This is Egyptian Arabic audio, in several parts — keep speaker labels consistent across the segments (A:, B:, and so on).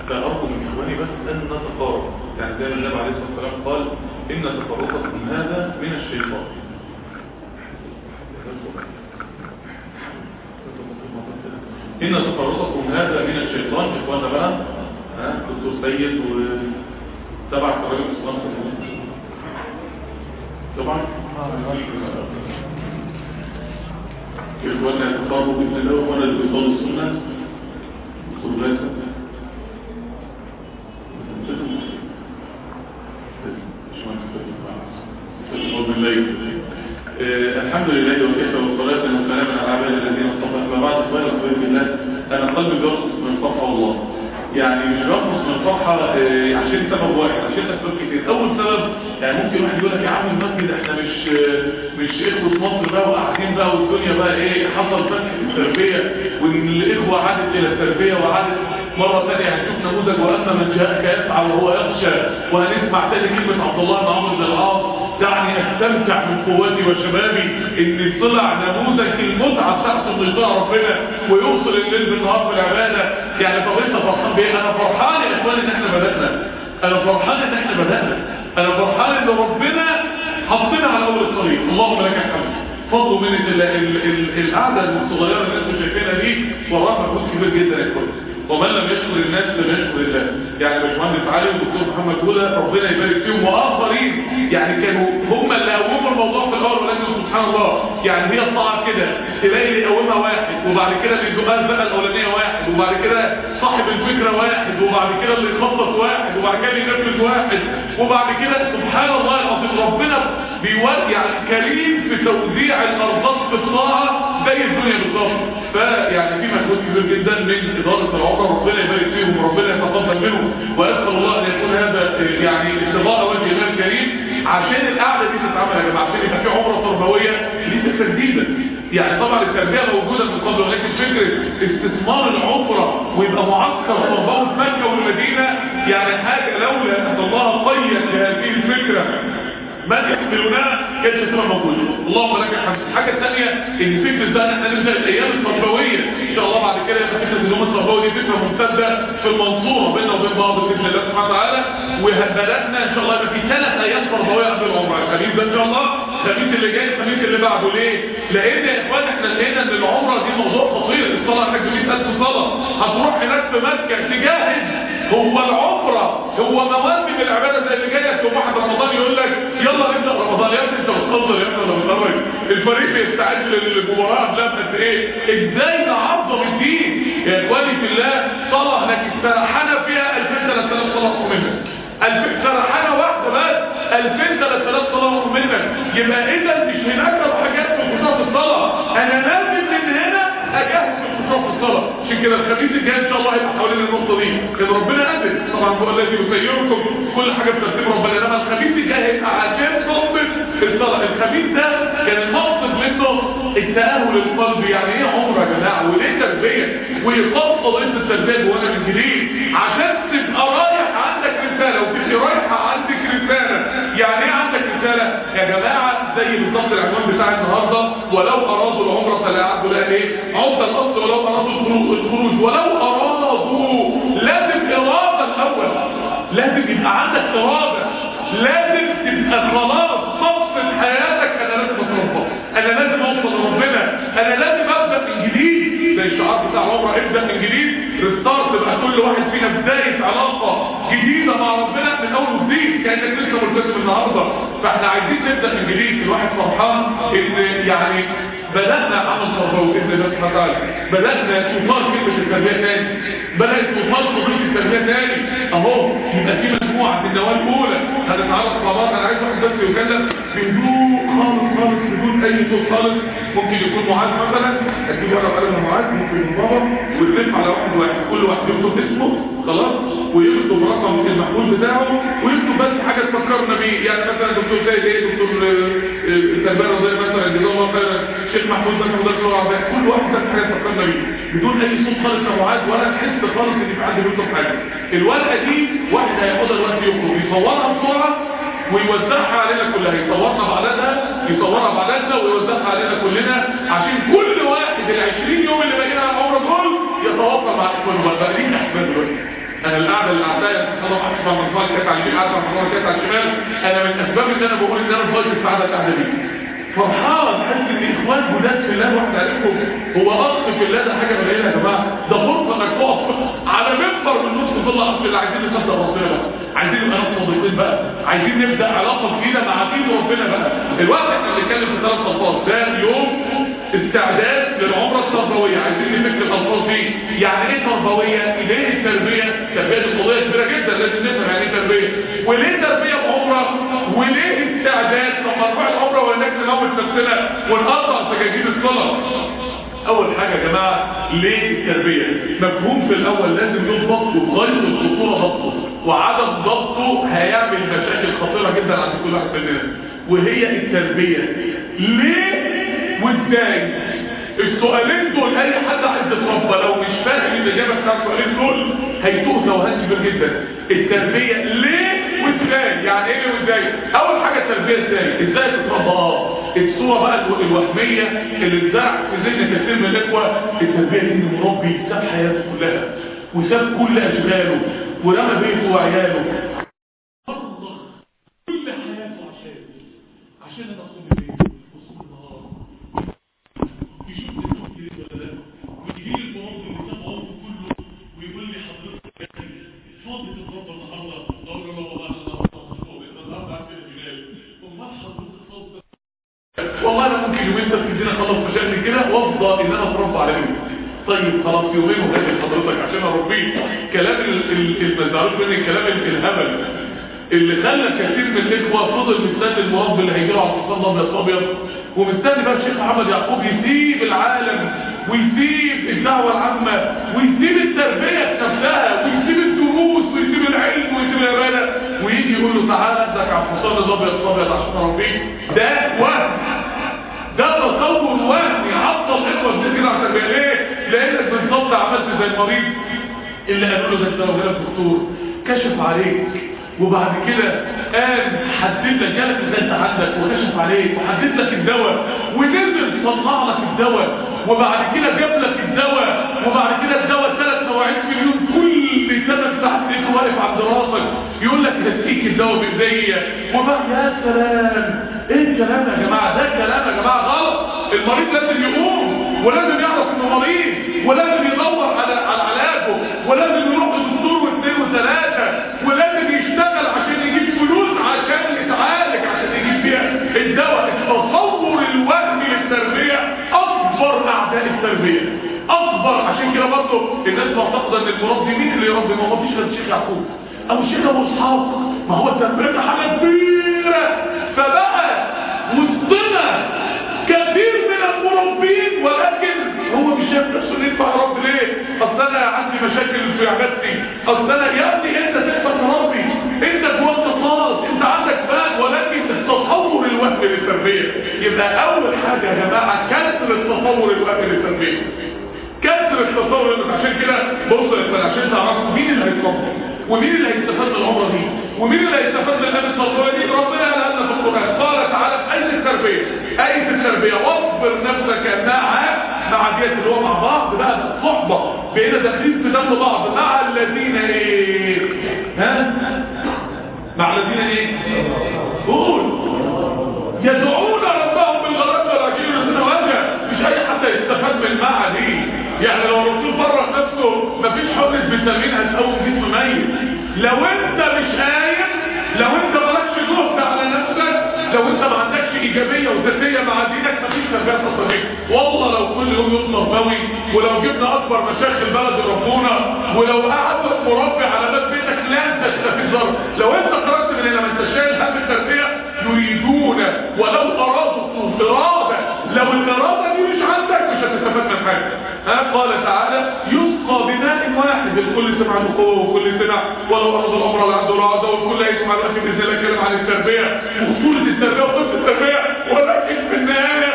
A: فأرجو من إخواني بس أن نتقارب يعني زي ما النبي عليه الصلاة والسلام قال إن تفرقكم هذا من الشيطان إن تفرقكم هذا من الشيطان إخوانا بقى ها دكتور سيد وتبع قرار الإسلام طبعا إخوانا يتقاربوا بإذن الله وأنا اللي بيصلوا السنة خلاسة الحمد لله وكيف والصلاة والسلام على عباد الذين اصطفى أما بعد إخواني وأخواتي بالله أنا قلبي بيرقص من فرحة الله يعني مش بيرقص من فرحة آه، عشان سبب واحد عشان أسباب كتير أول سبب يعني ممكن واحد يقول لك يا عم المسجد احنا مش مش إخوة مصر بقى وقاعدين بقى والدنيا بقى إيه حصل فتح في التربية وإن الإخوة عادت إلى التربية وعادت مرة ثانية هنشوف نموذج وأما من جاءك يسعى وهو يخشى وهنسمع تاني كلمة عبد الله بن عمرو بن العاص دعني استمتع من قوتي وشبابي ان طلع نموذج المتعة بتاعته ان يطلع ربنا ويوصل الليل بالنهار في العبادة يعني طب انت فرحان بايه انا فرحان يا اخواني ان احنا بدأنا انا فرحان ان احنا بدأنا انا فرحان ان ربنا حطينا على اول الطريق اللهم لك الحمد فضل من ال- ال- ال- القعدة الصغيرة اللي انتم شايفينها دي وراها مجهود كبير جدا يا اخواني ومن لم يشكر الناس لم يشكر الله يعني باشمهندس علي والدكتور محمد هدى ربنا يبارك فيهم واخرين يعني كانوا هم اللي قوموا الموضوع في الاول ولكن سبحان الله يعني هي الطاعه كده تلاقي اللي يقومها واحد وبعد كده اللي يزقها بقى الاولانيه واحد وبعد كده صاحب الفكره واحد وبعد كده اللي يخطط واحد وبعد كده اللي ينفذ واحد وبعد كده سبحان الله العظيم ربنا بيودي يعني كريم في توزيع الارضات في الطاعه زي الدنيا بالظبط فيعني في مجهود كبير جدا من اداره العمره ربنا يبارك فيهم وربنا يتقبل منهم واسال الله ان يكون هذا آه، يعني اتباع وجه الله الكريم عشان القعده دي تتعمل يا جماعه عشان يبقى في عمره تربويه لسه جديده يعني طبعا التربيه موجوده من قبل ولكن فكره استثمار العمره ويبقى معسكر تربوي في مكه والمدينه يعني حاجه لولا ان الله قيد بهذه الفكره ما يحملونها كانت تبقى موجوده اللهم لك الحمد الحاجه الثانيه ان فكره بقى ان احنا نبدا الايام التربويه ان شاء الله بعد كده يبقى فكره اليوم التربوي دي فكره ممتده في المنصوره بيننا وبين بعض باذن الله سبحانه وتعالى وبدانا ان شاء الله يبقى في ثلاث ايام تربويه قبل العمره الخميس ده ان شاء الله الخميس اللي جاي الخميس اللي بعده ليه؟ لان يا اخوان احنا لقينا ان العمره دي موضوع خطير الصلاه هناك ب 100000 صلاه هتروح هناك في مكه تجاهد هو العمره هو مواسم العباده زي اللي جايه في واحد رمضان يقول لك يلا نبدا رمضان يا ابني انت بتهزر يا ابني ولا بتهرج الفريق بيستعد للمباراه قبلها بقد ايه ازاي نعظم الدين يا اخواني في الله صلاه هناك استرحنا فيها 2000 3000 صلاه مطلوب منك 2000 سرحانه واحده بس 2000 3000 صلاه مطلوب منك يبقى اذا مش هناك لو حاجات في خطوط الصلاه انا لازم من هنا اجهز في خطوط الصلاه عشان كده الخميس الجاي ان شاء الله هيبقى حوالين النقطه دي كان ربنا قدر طبعا هو الذي يسيركم كل حاجه بترتيب ربنا انما الخميس الجاي هيبقى عشان نقطه الصلاه الخميس ده كان المقصد منه التاهل القلبي يعني ايه عمره يا جماعه وليه تربيه وايقاف قضيه التربيه جوانا من جديد عشان تبقى رايح عندك رساله وتبقى رايحه عندك رساله يعني ايه عندك رساله يا جماعه زي بالظبط العنوان بتاع النهارده ولو ارادوا العمره فلا يعدوا لها ايه عمده الاصل ولو ارادوا الخروج الخروج ولو ارادوا لازم اراده الاول لازم يبقى عندك اراده لازم تبقى خلاص مقصد حياتك انا لازم اتربى انا لازم اوصل لربنا انا لازم ابدا من جديد زي الشعار بتاع العمره ابدا من جديد ريستارت بقى كل واحد فينا بدايه علاقه جديده مع ربنا من اول وجديد كانك لسه ملتزم النهارده فاحنا عايزين نبدا من جديد الواحد فرحان ان يعني بدأنا عمل تربوي بإذن الله سبحانه وتعالى بدأنا تطال كلمة التربية تاني بدأت تطال قضية التربية تاني أهو يبقى في مجموعة في النواة الأولى هنتعرف مع بعض أنا عايز واحد بس يتكلم بهدوء خالص خالص بدون أي صوت خالص ممكن يكون معاذ مثلا أكيد ورقة وقلم معاذ ممكن من بابا ويلف على واحد واحد كل واحد يكتب اسمه خلاص ويكتب رقم المحمول بتاعه ويكتب بس حاجة تفكرنا بيه يعني مثلا دكتور زي ايه دكتور التربية الرضية مثلا جزاه الله خيرا شيخ محمود مثلا مدرس لغة عربية كل واحد بس حاجة تفكرنا بيه بدون اي صوت خالص يا معاذ ولا تحس خالص ان في حد بيكتب حاجة الورقة دي واحد هياخدها دلوقتي يخرج يصورها بسرعة ويوزعها علينا كلها يصورنا بعدها يصورها بعدها ويوزعها علينا كلنا عشان كل واحد ال 20 يوم اللي باقيين على العمر دول يتواصل مع اخوانه بقى لينا احباب دلوقتي انا القعده اللي قعدتها انا اسمع مجموعه كانت على اليمين قاعده مجموعه كانت على الشمال انا من اسباب ان انا بقول ان انا في غايه السعاده القعده دي فرحان حاسس ان اخوان جداد في الله واحد عليكم هو اخ في الله ده حاجه قليله يا جماعه ده فرصه انك تقف على منبر من نص في الله اصل اللي عايزين نصدق ربنا بقى عايزين نبقى ناس صادقين بقى عايزين نبدا علاقه جديده مع دين ربنا بقى الوقت احنا بنتكلم في ثلاث الفاظ ده يوم استعداد للعمره التربويه عايزين نفك الالفاظ دي يعني ايه تربويه ليه التربيه التربيه دي قضيه كبيره جدا لازم نفهم يعني ايه تربيه وليه تربيه بعمره وليه استعداد لما نروح العمره وهناك نموت نفسنا ونقطع سجاجيد الصلاه اول حاجة يا جماعة ليه التربية مفهوم في الاول لازم يضبط وغاية الخطورة ضبطه وعدم ضبطه هيعمل مشاكل خطيرة جدا عند كل واحد مننا وهي التربية ليه وازاي السؤالين دول اي حد عايز يتربى لو مش فاهم الاجابه بتاع السؤالين دول هيتوه توهان كبير جدا التربيه ليه وازاي يعني ايه وازاي اول حاجه التربيه ازاي ازاي تتربى اه الصوره بقى الوهميه اللي اتزرعت في ذهن كثير من الاخوه التربيه دي ان مربي ساب حياته كلها وساب كل اشغاله ورمى بيته وعياله كل حياته عشان عشان انا اصوم الليل واصوم النهار يشوف الزوج ليه ولا لا ويجي لي المربي اللي ساب عمره كله ويقول لي حضرتك يا اخي فاضي تتربى النهارده اقول له لا والله انا النهارده النهارده عندي جنان امال حضرتك فاضي والله انا ممكن يومين بس ادينا خلص مشاكل كده وافضى ان انا اتربى على بيتي طيب خلاص يومين وهاجي حضرتك عشان اربيه كلام اللي ما تزعلوش مني الكلام الهبل اللي خلى كثير من الاخوه فضل مستني المربي اللي هيجي له على الحصان الابيض ابيض ومستني بقى الشيخ محمد يعقوب يسيب العالم ويسيب الدعوه العامه ويسيب التربيه نفسها ويسيب الدروس ويسيب العلم ويسيب العباده ويجي يقول له تعالى ادك على الحصان الابيض ابيض عشان اربيك ده وهم ده تصور وهمي عطل اخوه كتير كده على التربيه ليه؟ لانك بالظبط عملت زي المريض اللي قالوا له ده انت لو جالك دكتور كشف عليك وبعد كده قال حدد لك جالك الغلط عندك وكشف عليك وحدد لك الدواء ونزل صنع لك الدواء وبعد كده جاب لك الدواء وبعد كده الدواء ثلاث مواعيد في اليوم كل ثمان ساعات لقيته واقف عند راسك يقول لك هديك الدواء بايديا وبقى يا سلام ايه الكلام يا جماعه ده كلام يا جماعه غلط المريض لازم يقوم ولازم يعرف انه مريض ولازم يدور على على علاجه ولازم يروح للدكتور واثنين وثلاثه ولازم يشتغل عشان يجيب فلوس عشان يتعالج عشان يجيب بيها الدواء التصور الوهمي للتربيه اكبر اعداء التربيه اكبر عشان كده برضه الناس معتقده ان المربي مين اللي يربي ما هو مفيش غير الشيخ يعقوب او الشيخ ابو اسحاق ما هو التربيه ده حاجه كبيره فبقى وسطنا كثير من المربين ولكن هو مش شايف نفسه ليه ينفع رب ليه اصل انا عندي مشاكل في عبادتي اصل انا يا ابني انت تقدر تربي انت جوه الخلاص انت عندك مال ولكن التصور الوهمي للتربيه يبقى اول حاجه يا جماعه كسر التصور الوهمي للتربيه كسر التصور عشان كده بص عشان تعرفوا مين اللي هيتربى ومين اللي هيستفاد من العمره دي ومين اللي هيستفاد من النبي التربويه دي ربنا قال لنا في القران قال تعالى في ايه التربيه ايه التربيه واصبر نفسك مع مع ديت اللي هو مع بعض بقى صحبه بقينا داخلين في دم بعض مع الذين ايه ها مع الذين ايه قول يدعون ربهم بالغرب والعشير ربنا وجه مش اي حد يستفاد من المعه دي يعني لو الرسول فرق نفسه مفيش حقنة فيتامين هتقوم جسم ميت لو انت مش قايم لو انت مالكش جهد على نفسك لو انت ما عندكش ايجابيه وذاتيه مع دينك مفيش تربيه تصديق والله لو كل يوم يوم تربوي ولو جبنا اكبر مشايخ البلد ربنا ولو قعدت مربي على باب بيتك لا تستفيد ضرب لو انت خرجت من هنا ما انت شايل هم التربيه يريدون ولو ارادوا اراده لو الاراده دي مش عندك مش هتستفاد من حاجه ها قال تعالى يسقى بماء واحد الكل سمع نقوه وكل سمع ولو اراد الامر لعنده اراده والكل هيسمع دلوقتي باذن الله كلام عن التربيه وصوله التربيه وقصه التربيه ولكن في النهايه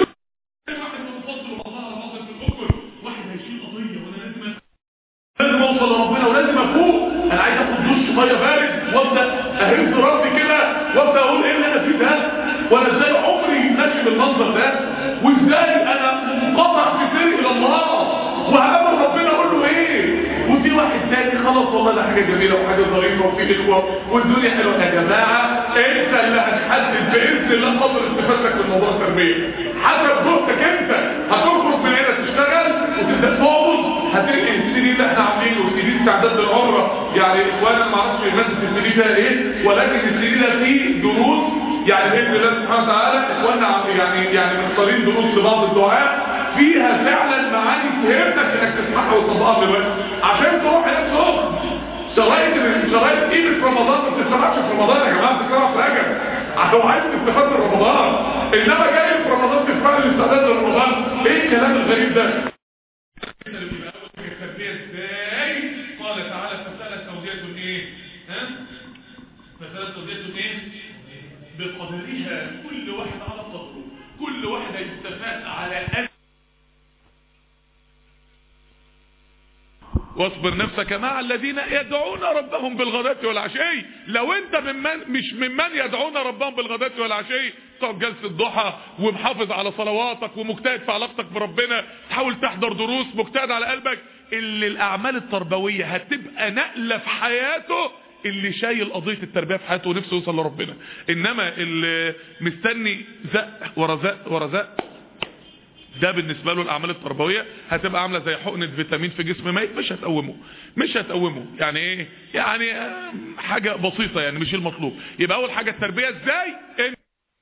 A: لازم اوصل لربنا ولازم افوق انا عايز اخد دش ميه بارد وابدا اهز راسي كده وابدا اقول ايه اللي انا فيه ده وانا ازاي عمري ماشي بالمنظر ده وازاي انا منقطع في سيري الى الله وهقابل ربنا اقول له ايه ودي واحد تاني خلاص والله ده حاجه جميله وحاجه ظريفه وفي اخوه والدنيا حلوه يا جماعه انت اللي هتحدد باذن الله قدر استفادتك من موضوع التربيه حسب جهدك انت هتخرج من هنا تشتغل وتبدا تقبض هتنقل السي دي اللي احنا عاملينه السي دي استعداد للعمره يعني اخوانا ما اعرفش ماده السي دي ده ايه ولكن السي دي ده فيه دروس يعني باذن الله سبحانه وتعالى اخوانا يعني يعني مختارين دروس لبعض الدعاء فيها فعلا معاني تهمك انك تسمعها وتطبقها دلوقتي عشان تروح هناك سخن شرايط شرايط قيمه رمضان ما بتسمعش في رمضان يا جماعه بتسمعها في رجب لو عايز تستفاد من رمضان انما جاي في رمضان تسمع الاستعداد لرمضان ايه الكلام الغريب ده ازاي قال تعالى فسالت زوجات ايه ها فسالت زوجات ايه بقدرها كل واحد على قدره كل واحد يستفاد على قد واصبر نفسك مع الذين يدعون ربهم بالغداة والعشي لو انت ممن مش ممن يدعون ربهم بالغداة والعشي تقعد جلسة ضحى ومحافظ على صلواتك ومجتهد في علاقتك بربنا تحاول تحضر دروس مجتهد على قلبك اللي الاعمال التربوية هتبقى نقلة في حياته اللي شايل قضية التربية في حياته ونفسه يوصل لربنا انما اللي مستني زق ورا زق ورا زق ده بالنسبة له الأعمال التربوية هتبقى عاملة زي حقنة فيتامين في جسم ميت مش هتقومه مش هتقومه يعني ايه يعني حاجة بسيطة يعني مش المطلوب يبقى أول حاجة التربية ازاي انت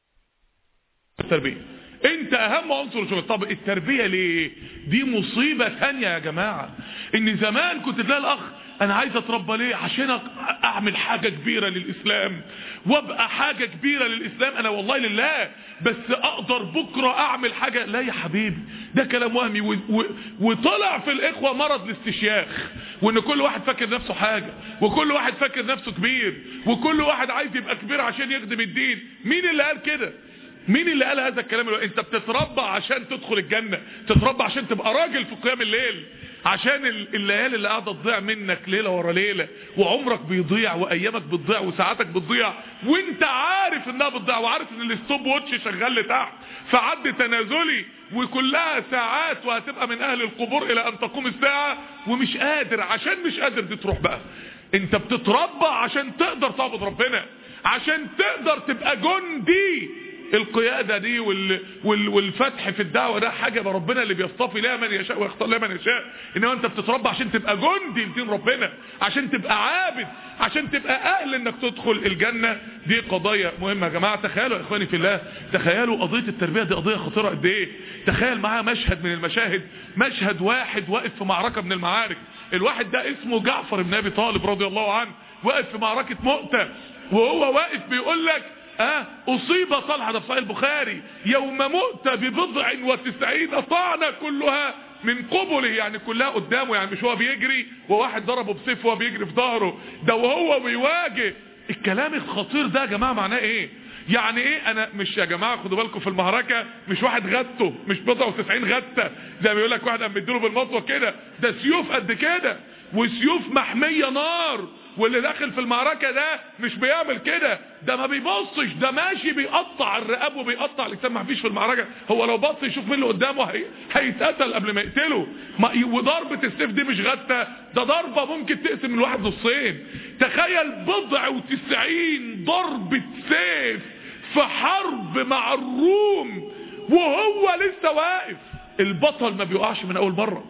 A: التربية انت اهم عنصر شغل طب التربية ليه دي مصيبة ثانية يا جماعة ان زمان كنت تلاقي الاخ انا عايز اتربى ليه عشان اعمل حاجة كبيرة للاسلام وابقى حاجة كبيرة للاسلام انا والله لله بس اقدر بكرة اعمل حاجة لا يا حبيبي ده كلام وهمي و... و... وطلع في الاخوة مرض الاستشياخ وان كل واحد فاكر نفسه حاجة وكل واحد فاكر نفسه كبير وكل واحد عايز يبقى كبير عشان يخدم الدين مين اللي قال كده مين اللي قال هذا الكلام اللي انت بتتربى عشان تدخل الجنة تتربى عشان تبقى راجل في قيام الليل عشان الليالي اللي قاعده تضيع منك ليله ورا ليله وعمرك بيضيع وايامك بتضيع وساعاتك بتضيع وانت عارف انها بتضيع وعارف ان الستوب ووتش شغال لتحت فعد تنازلي وكلها ساعات وهتبقى من اهل القبور الى ان تقوم الساعه ومش قادر عشان مش قادر دي تروح بقى انت بتتربى عشان تقدر تعبد ربنا عشان تقدر تبقى جندي القيادة دي وال وال والفتح في الدعوة ده حاجة ربنا اللي بيصطفي لها من يشاء ويختار لها من يشاء انما انت بتتربى عشان تبقى جندي لدين ربنا عشان تبقى عابد عشان تبقى اهل انك تدخل الجنة دي قضايا مهمة يا جماعة تخيلوا يا اخواني في الله تخيلوا قضية التربية دي قضية خطيرة قد ايه تخيل معاها مشهد من المشاهد مشهد واحد واقف في معركة من المعارك الواحد ده اسمه جعفر بن ابي طالب رضي الله عنه واقف في معركة مؤتة وهو واقف بيقول لك أه أصيب طلحة في صحيح البخاري يوم مؤت ببضع وتسعين طعنة كلها من قبله يعني كلها قدامه يعني مش هو بيجري وواحد ضربه بسيف وهو بيجري في ظهره ده وهو بيواجه الكلام الخطير ده يا جماعة معناه ايه يعني ايه انا مش يا جماعة خدوا بالكم في المهركة مش واحد غته مش بضع وتسعين غتة زي ما بيقول لك واحد قام بيديله بالمطوة كده ده سيوف قد كده وسيوف محمية نار واللي داخل في المعركة ده مش بيعمل كده ده ما بيبصش ده ماشي بيقطع الرقاب وبيقطع الاجسام ما فيش في المعركة هو لو بص يشوف مين اللي قدامه هي... هيتقتل قبل ما يقتله ما... وضربة السيف دي مش غتة ده ضربة ممكن تقسم الواحد نصين تخيل بضع وتسعين ضربة سيف في حرب مع الروم وهو لسه واقف البطل ما بيقعش من اول مرة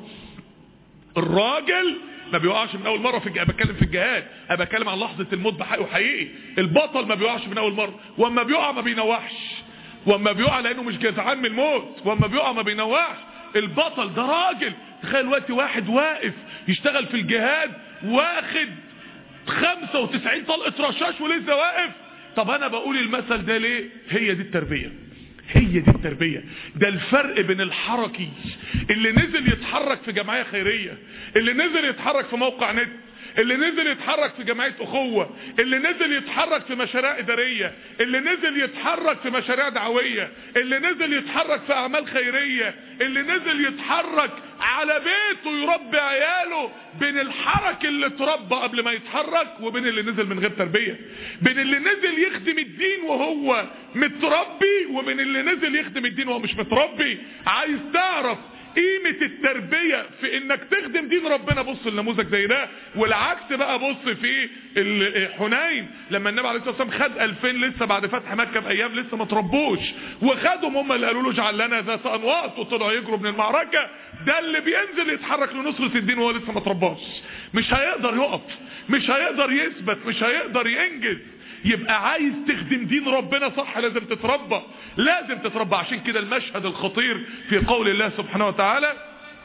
A: الراجل ما بيوقعش من اول مره في الجهاد بتكلم في الجهاد انا بتكلم عن لحظه الموت بحقه حقيقي البطل ما بيوقعش من اول مره واما بيقع ما بينوحش واما بيقع لانه مش جزعان من الموت واما بيقع ما بينوحش البطل ده راجل تخيل وقت واحد واقف يشتغل في الجهاد واخد 95 طلقه رشاش ولسه واقف طب انا بقول المثل ده ليه هي دي التربيه هي دي التربية ده الفرق بين الحركي اللي نزل يتحرك في جمعية خيرية اللي نزل يتحرك في موقع نت اللي نزل يتحرك في جمعية اخوة اللي نزل يتحرك في مشاريع ادارية اللي نزل يتحرك في مشاريع دعوية اللي نزل يتحرك في اعمال خيرية اللي نزل يتحرك على بيته يربي عياله بين الحرك اللي اتربى قبل ما يتحرك وبين اللي نزل من غير تربية بين اللي نزل يخدم الدين وهو متربي وبين اللي نزل يخدم الدين وهو مش متربي عايز تعرف
B: قيمة التربية في انك تخدم دين ربنا بص النموذج زي ده والعكس بقى بص في حنين لما النبي عليه الصلاة والسلام خد 2000 لسه بعد فتح مكة بايام لسه ما تربوش وخدهم هم اللي قالوا له اجعل لنا ذات انواط وطلعوا يجروا من المعركة ده اللي بينزل يتحرك لنصرة الدين وهو لسه ما ترباش مش هيقدر يقف مش هيقدر يثبت مش هيقدر ينجز يبقى عايز تخدم دين ربنا صح لازم تتربى لازم تتربى عشان كده المشهد الخطير في قول الله سبحانه وتعالى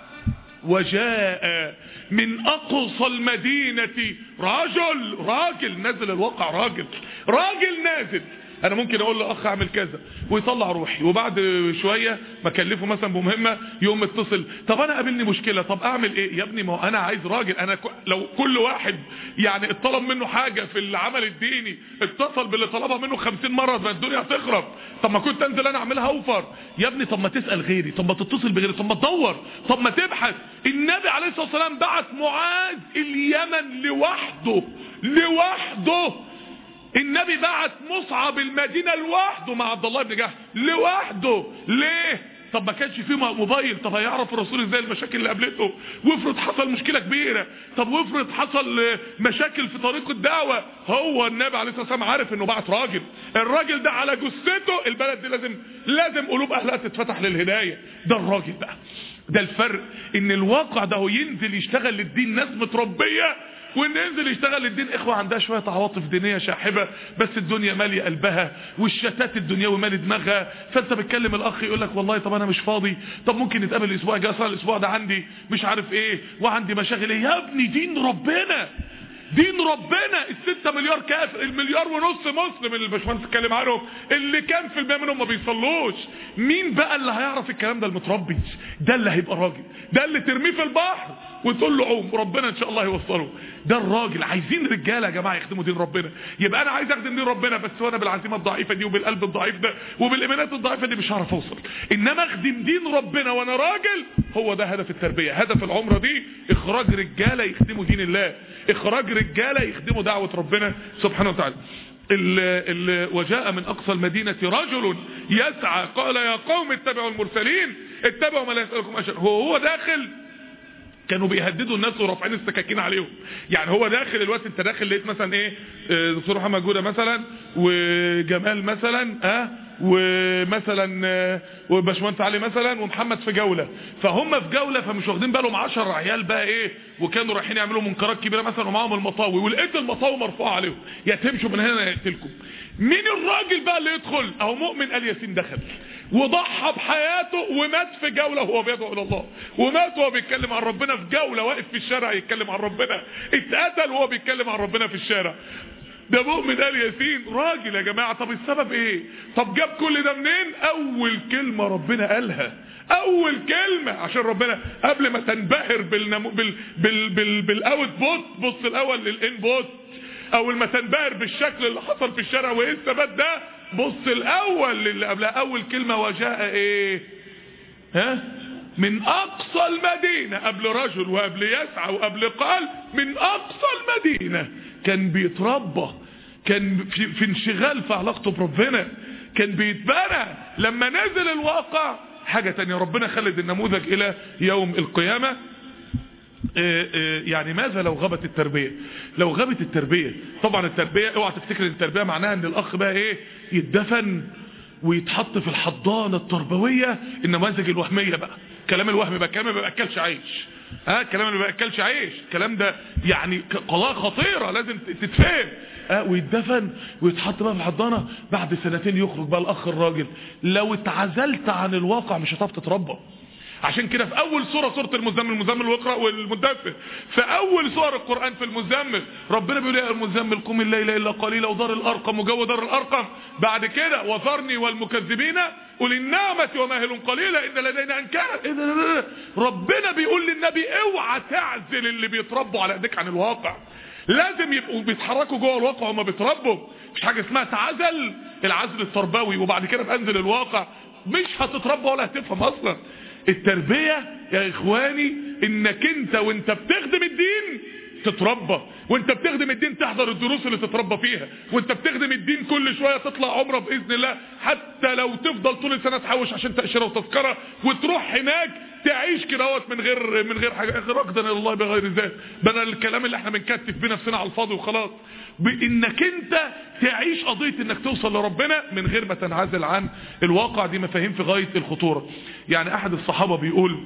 B: وجاء من اقصى المدينة رجل راجل نزل الواقع راجل راجل نازل انا ممكن اقول لاخ اعمل كذا ويطلع روحي وبعد شوية ما اكلفه مثلا بمهمة يقوم متصل طب انا قابلني مشكلة طب اعمل ايه يا ابني ما هو انا عايز راجل انا ك... لو كل واحد يعني اتطلب منه حاجة في العمل الديني اتصل باللي طلبها منه خمسين مرة ما الدنيا هتخرب طب ما كنت انزل انا اعملها اوفر يا ابني طب ما تسأل غيري طب ما تتصل بغيري طب ما تدور طب ما تبحث النبي عليه الصلاة والسلام بعت معاذ اليمن لوحده لوحده النبي بعت مصعب المدينة لوحده مع عبد الله بن جهل لوحده ليه طب ما كانش فيه موبايل طب هيعرف الرسول ازاي المشاكل اللي قابلته وافرض حصل مشكلة كبيرة طب وافرض حصل مشاكل في طريق الدعوة هو النبي عليه الصلاة والسلام عارف انه بعت راجل الراجل ده على جثته البلد دي لازم لازم قلوب اهلها تتفتح للهداية ده الراجل بقى ده الفرق ان الواقع ده هو ينزل يشتغل للدين ناس متربيه وان ينزل يشتغل للدين اخوة عندها شوية عواطف دينية شاحبة بس الدنيا مالية قلبها والشتات الدنيوي مالي دماغها فانت بتكلم الاخ يقول لك والله طب انا مش فاضي طب ممكن نتقابل الاسبوع الجاي اصلا الاسبوع ده عندي مش عارف ايه وعندي مشاغل ايه يا ابني دين ربنا دين ربنا الستة مليار كافر المليار ونص مسلم اللي الباشمهندس اتكلم عنهم اللي كان في المية منهم ما بيصلوش مين بقى اللي هيعرف الكلام ده المتربي ده اللي هيبقى راجل ده اللي ترميه في البحر وتقول له عوم ربنا ان شاء الله يوصله ده الراجل عايزين رجاله يا جماعه يخدموا دين ربنا يبقى انا عايز اخدم دين ربنا بس وانا بالعزيمه الضعيفه دي وبالقلب الضعيف ده وبالايمانات الضعيفه دي مش هعرف اوصل انما اخدم دين ربنا وانا راجل هو ده هدف التربيه هدف العمره دي اخراج رجاله يخدموا دين الله اخراج رجاله يخدموا دعوه ربنا سبحانه وتعالى ال ال وجاء من اقصى المدينه رجل يسعى قال يا قوم اتبعوا المرسلين اتبعوا ما لا يسالكم اجر هو هو داخل كانوا بيهددوا الناس ورافعين السكاكين عليهم يعني هو داخل الوقت انت داخل لقيت مثلا ايه دكتور محمد جوده مثلا وجمال مثلا اه ومثلا آه وباشمهندس علي مثلا ومحمد في جوله فهم في جوله فمش واخدين بالهم 10 عيال بقى ايه وكانوا رايحين يعملوا منكرات كبيره مثلا ومعاهم المطاوي ولقيت المطاوي مرفوعه عليهم يا تمشوا من هنا يقتلكم مين الراجل بقى اللي يدخل اهو مؤمن ال ياسين دخل وضحى بحياته ومات في جولة وهو بيدعو الى الله ومات وهو بيتكلم عن ربنا في جولة واقف في الشارع يتكلم عن ربنا اتقتل وهو بيتكلم عن ربنا في الشارع ده مؤمن ال ياسين راجل يا جماعة طب السبب ايه طب جاب كل ده منين اول كلمة ربنا قالها اول كلمة عشان ربنا قبل ما تنبهر بالنمو بال بال بال بالاوت بوت بص الاول للان بوت اول ما تنبهر بالشكل اللي حصل في الشارع وايه الثبات ده بص الاول اللي قبلها اول كلمة وجاء ايه ها من اقصى المدينة قبل رجل وقبل يسعى وقبل قال من اقصى المدينة كان بيتربى كان في, في انشغال في علاقته بربنا كان بيتبنى لما نزل الواقع حاجة تانية ربنا خلد النموذج الى يوم القيامة يعني ماذا لو غابت التربية لو غابت التربية طبعا التربية اوعى تفتكر ان التربية معناها ان الاخ بقى ايه يتدفن ويتحط في الحضانة التربوية النماذج الوهمية بقى كلام الوهم بقى كلام ما بيأكلش عيش ها كلام اللي ما بيأكلش عيش الكلام ده يعني قضايا خطيرة لازم تتفهم ها ويتدفن ويتحط بقى في الحضانة بعد سنتين يخرج بقى الاخ الراجل لو اتعزلت عن الواقع مش هتعرف تتربى عشان كده في اول سورة سورة المزمل المزمل واقرأ والمدثر في اول سور القرآن في المزمل ربنا بيقول يا المزمل قم الليل الا قليلا ودار الارقم وجو دار الارقم بعد كده وذرني والمكذبين قل النعمة وماهل قليلا ان لدينا انكارا إيه ده ده ده ربنا بيقول للنبي اوعى تعزل اللي بيتربوا على ايديك عن الواقع لازم يبقوا بيتحركوا جوه الواقع وما بيتربوا مش حاجة اسمها تعزل العزل التربوي وبعد كده بانزل الواقع مش هتتربى ولا هتفهم اصلا التربية يا اخواني انك انت وانت بتخدم الدين تتربى وانت بتخدم الدين تحضر الدروس اللي تتربى فيها وانت بتخدم الدين كل شوية تطلع عمره بإذن الله حتى لو تفضل طول السنة تحوش عشان تأشيرة وتذكرة وتروح هناك تعيش كدهوت من غير من غير حاجة رقدا الله بغير ذات بدل الكلام اللي احنا بنكتف بيه نفسنا على الفاضي وخلاص بانك انت تعيش قضية انك توصل لربنا من غير ما تنعزل عن الواقع دي مفاهيم في غاية الخطورة يعني احد الصحابة بيقول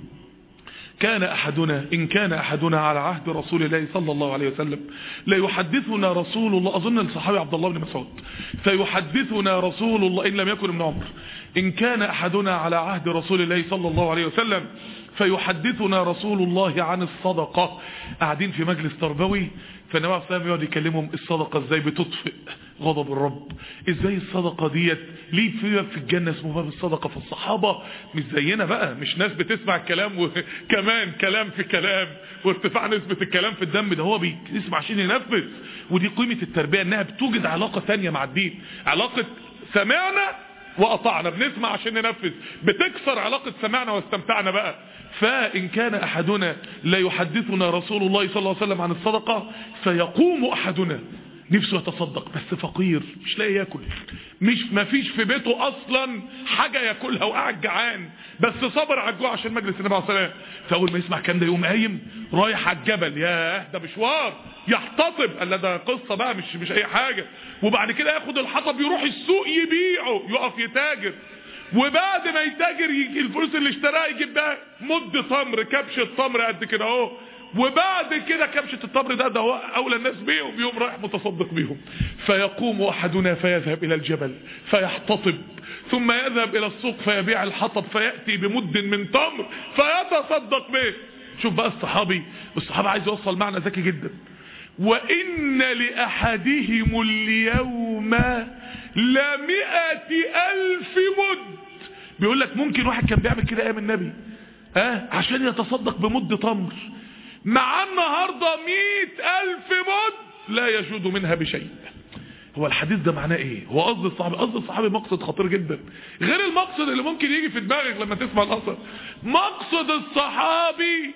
B: كان أحدنا إن كان أحدنا على عهد رسول الله صلى الله عليه وسلم لا يحدثنا رسول الله أظن الصحابي عبد الله بن مسعود فيحدثنا رسول الله إن لم يكن ابن عمر إن كان أحدنا على عهد رسول الله صلى الله عليه وسلم فيحدثنا رسول الله عن الصدقة قاعدين في مجلس تربوي فالنبي عليه الصلاه يقعد يكلمهم الصدقة ازاي بتطفئ غضب الرب ازاي الصدقة ديت ليه في باب في الجنة اسمه باب الصدقة فالصحابة مش زينا بقى مش ناس بتسمع الكلام وكمان كلام في كلام وارتفاع نسبة الكلام في الدم ده هو بيسمع عشان ينفذ ودي قيمة التربية انها بتوجد علاقة ثانية مع الدين علاقة سمعنا وقطعنا بنسمع عشان ننفذ بتكسر علاقة سمعنا واستمتعنا بقى فإن كان أحدنا لا يحدثنا رسول الله صلى الله عليه وسلم عن الصدقة فيقوم أحدنا نفسه يتصدق بس فقير مش لاقي ياكل مش ما فيش في بيته اصلا حاجه ياكلها وقاعد جعان بس صبر على الجوع عشان مجلس النبي عليه الصلاه فاول ما يسمع الكلام ده يقوم قايم رايح على الجبل ياه ده مشوار يحتطب قال ده قصه بقى مش مش اي حاجه وبعد كده ياخد الحطب يروح السوق يبيعه يقف يتاجر وبعد ما يتاجر يجي الفلوس اللي اشتراها يجيب بقى مد تمر كبشه تمر قد كده اهو وبعد كده كبشة التمر ده ده هو أولى الناس بيهم يوم رايح متصدق بيهم فيقوم أحدنا فيذهب إلى الجبل فيحتطب ثم يذهب إلى السوق فيبيع الحطب فيأتي بمد من تمر فيتصدق به شوف بقى الصحابي الصحابي عايز يوصل معنى ذكي جدا وإن لأحدهم اليوم لمئة ألف مد بيقول لك ممكن واحد كان بيعمل كده أيام النبي ها أه؟ عشان يتصدق بمد تمر مع النهاردة مئة ألف مد لا يجود منها بشيء هو الحديث ده معناه ايه هو قصد الصحابي قصد الصحابي مقصد خطير جدا غير المقصد اللي ممكن يجي في دماغك لما تسمع الاثر مقصد الصحابي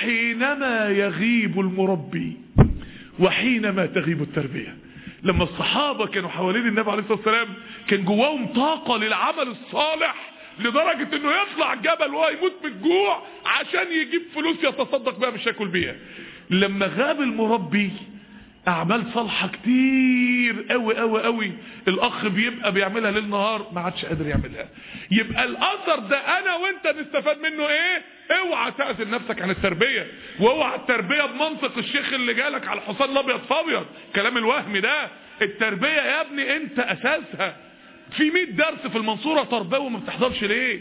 B: حينما يغيب المربي وحينما تغيب التربية لما الصحابة كانوا حوالين النبي عليه الصلاة والسلام كان جواهم طاقة للعمل الصالح لدرجة انه يطلع الجبل وهو يموت من الجوع عشان يجيب فلوس يتصدق بيها مش ياكل بيها لما غاب المربي اعمال صالحة كتير قوي قوي قوي الاخ بيبقى بيعملها ليل نهار ما عادش قادر يعملها يبقى الاثر ده انا وانت نستفاد منه ايه اوعى تعزل نفسك عن التربية واوعى التربية بمنطق الشيخ اللي جالك على الحصان الابيض فابيض كلام الوهم ده التربية يا ابني انت اساسها في 100 درس في المنصورة تربوي وما بتحضرش ليه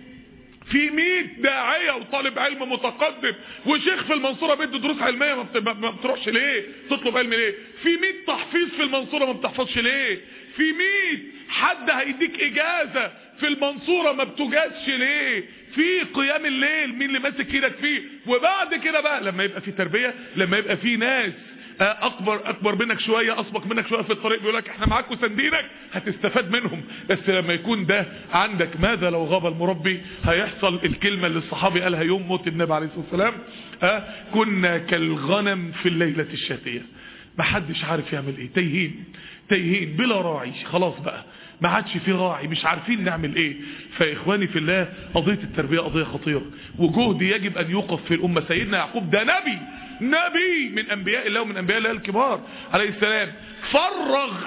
B: في 100 داعية وطالب علم متقدم وشيخ في المنصورة بيدي دروس علمية ما بتروحش ليه تطلب علم ليه في 100 تحفيظ في المنصورة ما بتحفظش ليه في 100 حد هيديك اجازة في المنصورة ما بتجازش ليه في قيام الليل مين اللي ماسك ايدك فيه وبعد كده بقى لما يبقى في تربية لما يبقى في ناس اكبر اكبر منك شوية اسبق منك شوية في الطريق بيقول لك احنا معاك وسندينك هتستفاد منهم بس لما يكون ده عندك ماذا لو غاب المربي هيحصل الكلمة اللي الصحابي قالها يوم موت النبي عليه الصلاة والسلام اه كنا كالغنم في الليلة الشاتية محدش عارف يعمل ايه تايهين تايهين بلا راعي خلاص بقى ما عادش في راعي مش عارفين نعمل ايه فاخواني في الله قضية التربية قضية خطيرة وجهد يجب ان يوقف في الامة سيدنا يعقوب ده نبي نبي من انبياء الله ومن انبياء الله الكبار عليه السلام فرغ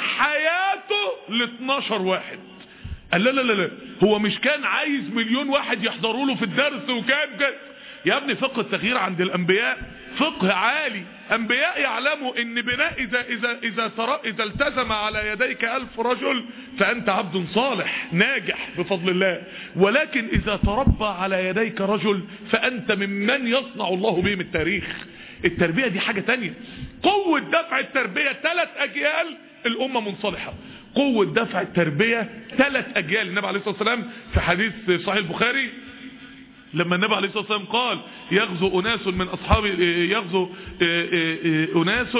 B: حياته ل 12 واحد قال لا لا لا لا هو مش كان عايز مليون واحد يحضروا له في الدرس وكان كان يا ابني فقه التغيير عند الانبياء فقه عالي انبياء يعلموا ان بناء اذا اذا اذا ترى اذا التزم على يديك الف رجل فانت عبد صالح ناجح بفضل الله ولكن اذا تربى على يديك رجل فانت ممن يصنع الله بهم التاريخ التربية دي حاجة تانية قوة دفع التربية ثلاث اجيال الامة منصلحة قوة دفع التربية ثلاث اجيال النبي عليه الصلاة والسلام في حديث صحيح البخاري لما النبي عليه الصلاة والسلام قال يغزو أناس من أصحاب يغزو أناس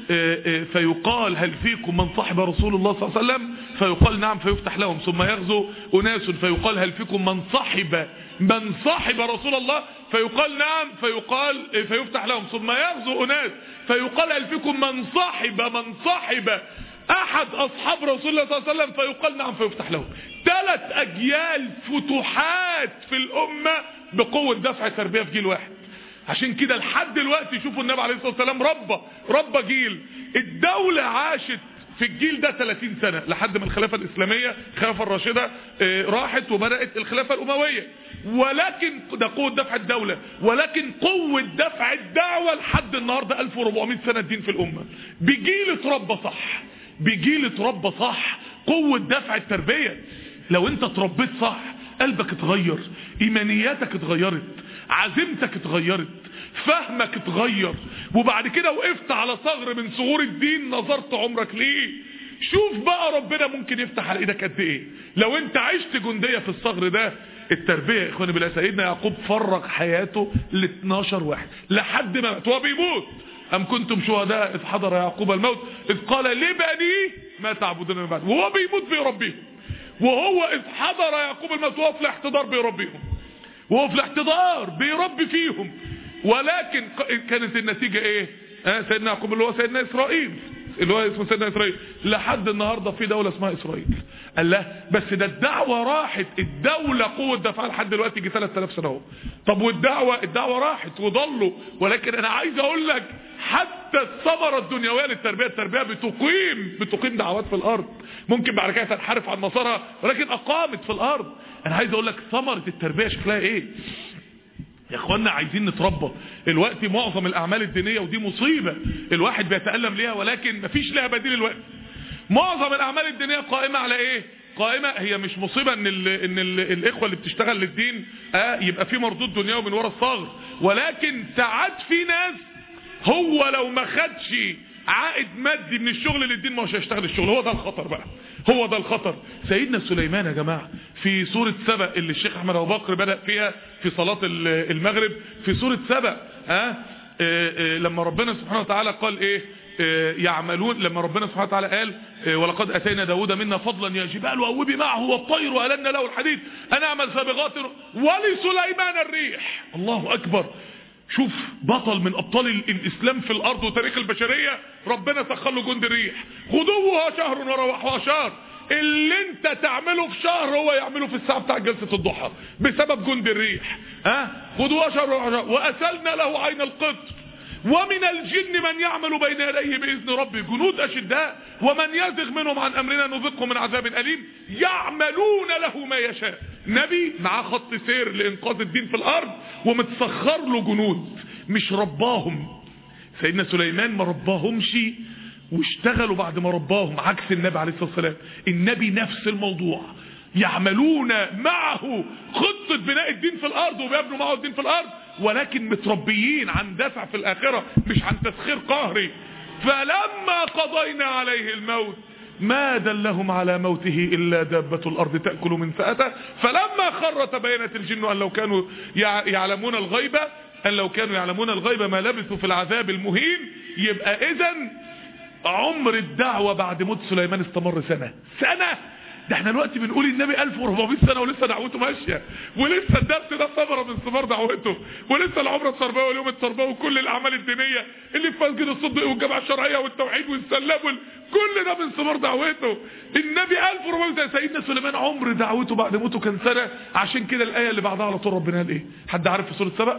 B: فيقال هل فيكم من صاحب رسول الله صلى الله عليه وسلم فيقال نعم فيفتح لهم ثم يغزو أناس فيقال هل فيكم من صاحب من صاحب رسول الله فيقال نعم فيقال فيفتح لهم ثم يغزو أناس فيقال هل فيكم من صاحب من صاحب أحد أصحاب رسول الله صلى الله عليه وسلم فيقال نعم فيفتح لهم ثلاث أجيال فتوحات في الأمة بقوة دفع تربية في جيل واحد عشان كده لحد دلوقتي شوفوا النبي عليه الصلاة والسلام ربى ربى جيل الدولة عاشت في الجيل ده 30 سنة لحد ما الخلافة الإسلامية الخلافة الراشدة راحت وبدأت الخلافة الأموية ولكن ده قوة دفع الدولة ولكن قوة دفع الدعوة لحد النهاردة 1400 سنة الدين في الأمة بجيل اتربى صح بجيل اتربى صح قوة دفع التربية لو انت اتربيت صح قلبك اتغير ايمانياتك اتغيرت عزيمتك اتغيرت فهمك اتغير وبعد كده وقفت على ثغر من ثغور الدين نظرت عمرك ليه شوف بقى ربنا ممكن يفتح على ايدك قد ايه لو انت عشت جندية في الثغر ده التربية يا اخواني بالله سيدنا يعقوب فرغ حياته ل 12 واحد لحد ما مات هو بيموت أم كنتم شهداء إذ حضر يعقوب الموت إذ قال لبنيه ما تعبدون من بعد وهو بيموت بيربيهم وهو إذ حضر يعقوب الموت وهو في الاحتضار بيربيهم وهو في الاحتضار بيربي فيهم ولكن كانت النتيجة ايه آه سيدنا يعقوب اللي هو سيدنا إسرائيل اللي هو اسمه سيدنا إسرائيل لحد النهاردة في دولة اسمها إسرائيل قال له بس ده الدعوة راحت الدولة قوة دفاع لحد دلوقتي يجي 3000 سنة اهو طب والدعوة الدعوة راحت وضلوا ولكن انا عايز اقول لك حتى الثمرة الدنيوية للتربية التربية بتقيم بتقيم دعوات في الارض ممكن بعد كده تنحرف عن مسارها ولكن اقامت في الارض انا عايز اقول لك ثمرة التربية شكلها ايه يا اخوانا عايزين نتربى الوقت معظم الاعمال الدينية ودي مصيبة الواحد بيتألم ليها ولكن مفيش لها بديل الوقت معظم الاعمال الدينية قائمة على ايه قائمة هي مش مصيبة ان ال ان ال الاخوة اللي بتشتغل للدين اه يبقى في مردود دنيوي من ورا الصغر ولكن ساعات في ناس هو لو ما خدش عائد مادي من الشغل للدين ما هوش هيشتغل الشغل هو ده الخطر بقى هو ده الخطر سيدنا سليمان يا جماعة في سورة سبأ اللي الشيخ احمد ابو بكر بدأ فيها في صلاة المغرب في سورة سبأ ها اه اه لما ربنا سبحانه وتعالى قال ايه يعملون لما ربنا سبحانه وتعالى قال ولقد اتينا داود منا فضلا يا جبال واوبي معه والطير والنا له الحديد انا اعمل سابغات ولسليمان الريح الله اكبر شوف بطل من ابطال الاسلام في الارض وتاريخ البشرية ربنا سخر له جند الريح غدوها شهر وروحها شهر اللي انت تعمله في شهر هو يعمله في الساعة بتاع جلسة الضحى بسبب جند الريح ها غدوها شهر وروحها شهر واسلنا له عين القطر ومن الجن من يعمل بين يديه بإذن ربه جنود أشداء ومن يزغ منهم عن أمرنا نذقه من عذاب أليم يعملون له ما يشاء نبي معاه خط سير لإنقاذ الدين في الأرض ومتسخر له جنود مش رباهم سيدنا سليمان ما رباهمش واشتغلوا بعد ما رباهم عكس النبي عليه الصلاة والسلام النبي نفس الموضوع يعملون معه خطة بناء الدين في الأرض وبيبنوا معه الدين في الأرض ولكن متربيين عن دفع في الآخرة مش عن تسخير قهري فلما قضينا عليه الموت ما دلهم على موته إلا دابة الأرض تأكل من سأته فلما خر تبينت الجن أن لو كانوا يعلمون الغيبة أن لو كانوا يعلمون الغيبة ما لبثوا في العذاب المهين يبقى إذن عمر الدعوة بعد موت سليمان استمر سنة سنة ده احنا دلوقتي بنقول النبي 1400 سنة ولسه دعوته ماشية ولسه الدرس ده ثمرة من ثمار دعوته ولسه العمرة التربوية واليوم التربوي وكل الأعمال الدينية اللي في مسجد الصدق والجامعة الشرعية والتوحيد والسلام وال... كل ده من ثمار دعوته النبي 1400 سيدنا سليمان عمر دعوته بعد موته كان سنة عشان كده الآية اللي بعدها على طول ربنا قال ايه حد عارف في سورة سبأ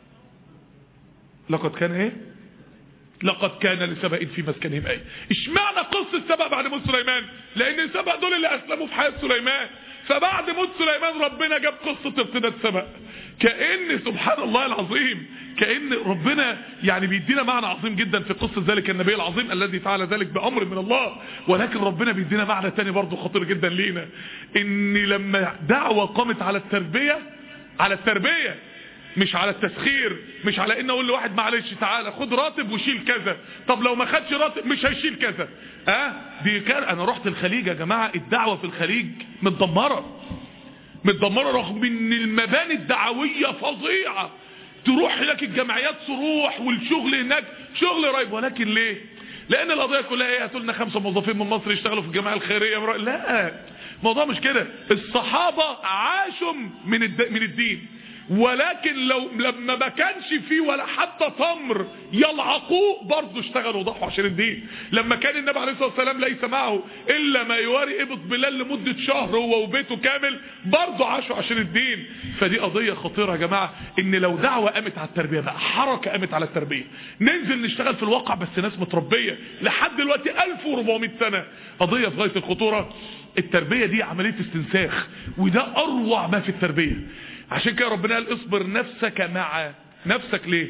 B: لقد كان ايه لقد كان لسبأ في مسكنهم ايه اشمعنى قصة سبأ بعد موت سليمان لان سبأ دول اللي اسلموا في حياة سليمان فبعد موت سليمان ربنا جاب قصة ارتداد سبأ كأن سبحان الله العظيم كأن ربنا يعني بيدينا معنى عظيم جدا في قصة ذلك النبي العظيم الذي فعل ذلك بأمر من الله ولكن ربنا بيدينا معنى تاني برضه خطير جدا لينا ان لما دعوة قامت على التربية على التربية مش على التسخير مش على ان اقول لواحد معلش تعالى خد راتب وشيل كذا طب لو ما خدش راتب مش هيشيل كذا اه دي كان انا رحت الخليج يا جماعه الدعوه في الخليج متدمره متدمره رغم ان المباني الدعويه فظيعه تروح هناك الجمعيات تروح والشغل هناك شغل رايب ولكن ليه لان القضيه كلها ايه هاتوا لنا خمسه موظفين من مصر يشتغلوا في الجمعيه الخيريه مرة. لا الموضوع مش كده الصحابه عاشوا من الد... من الدين ولكن لو لما ما كانش فيه ولا حتى تمر يلعقوه برضه اشتغلوا وضحوا عشان الدين لما كان النبي عليه الصلاه والسلام ليس معه الا ما يواري ابط بلال لمده شهر هو وبيته كامل برضه عاشوا عشان الدين فدي قضيه خطيره يا جماعه ان لو دعوه قامت على التربيه بقى حركه قامت على التربيه ننزل نشتغل في الواقع بس ناس متربيه لحد دلوقتي 1400 سنه قضيه في غايه الخطوره التربيه دي عمليه استنساخ وده اروع ما في التربيه عشان كده ربنا قال اصبر نفسك مع نفسك ليه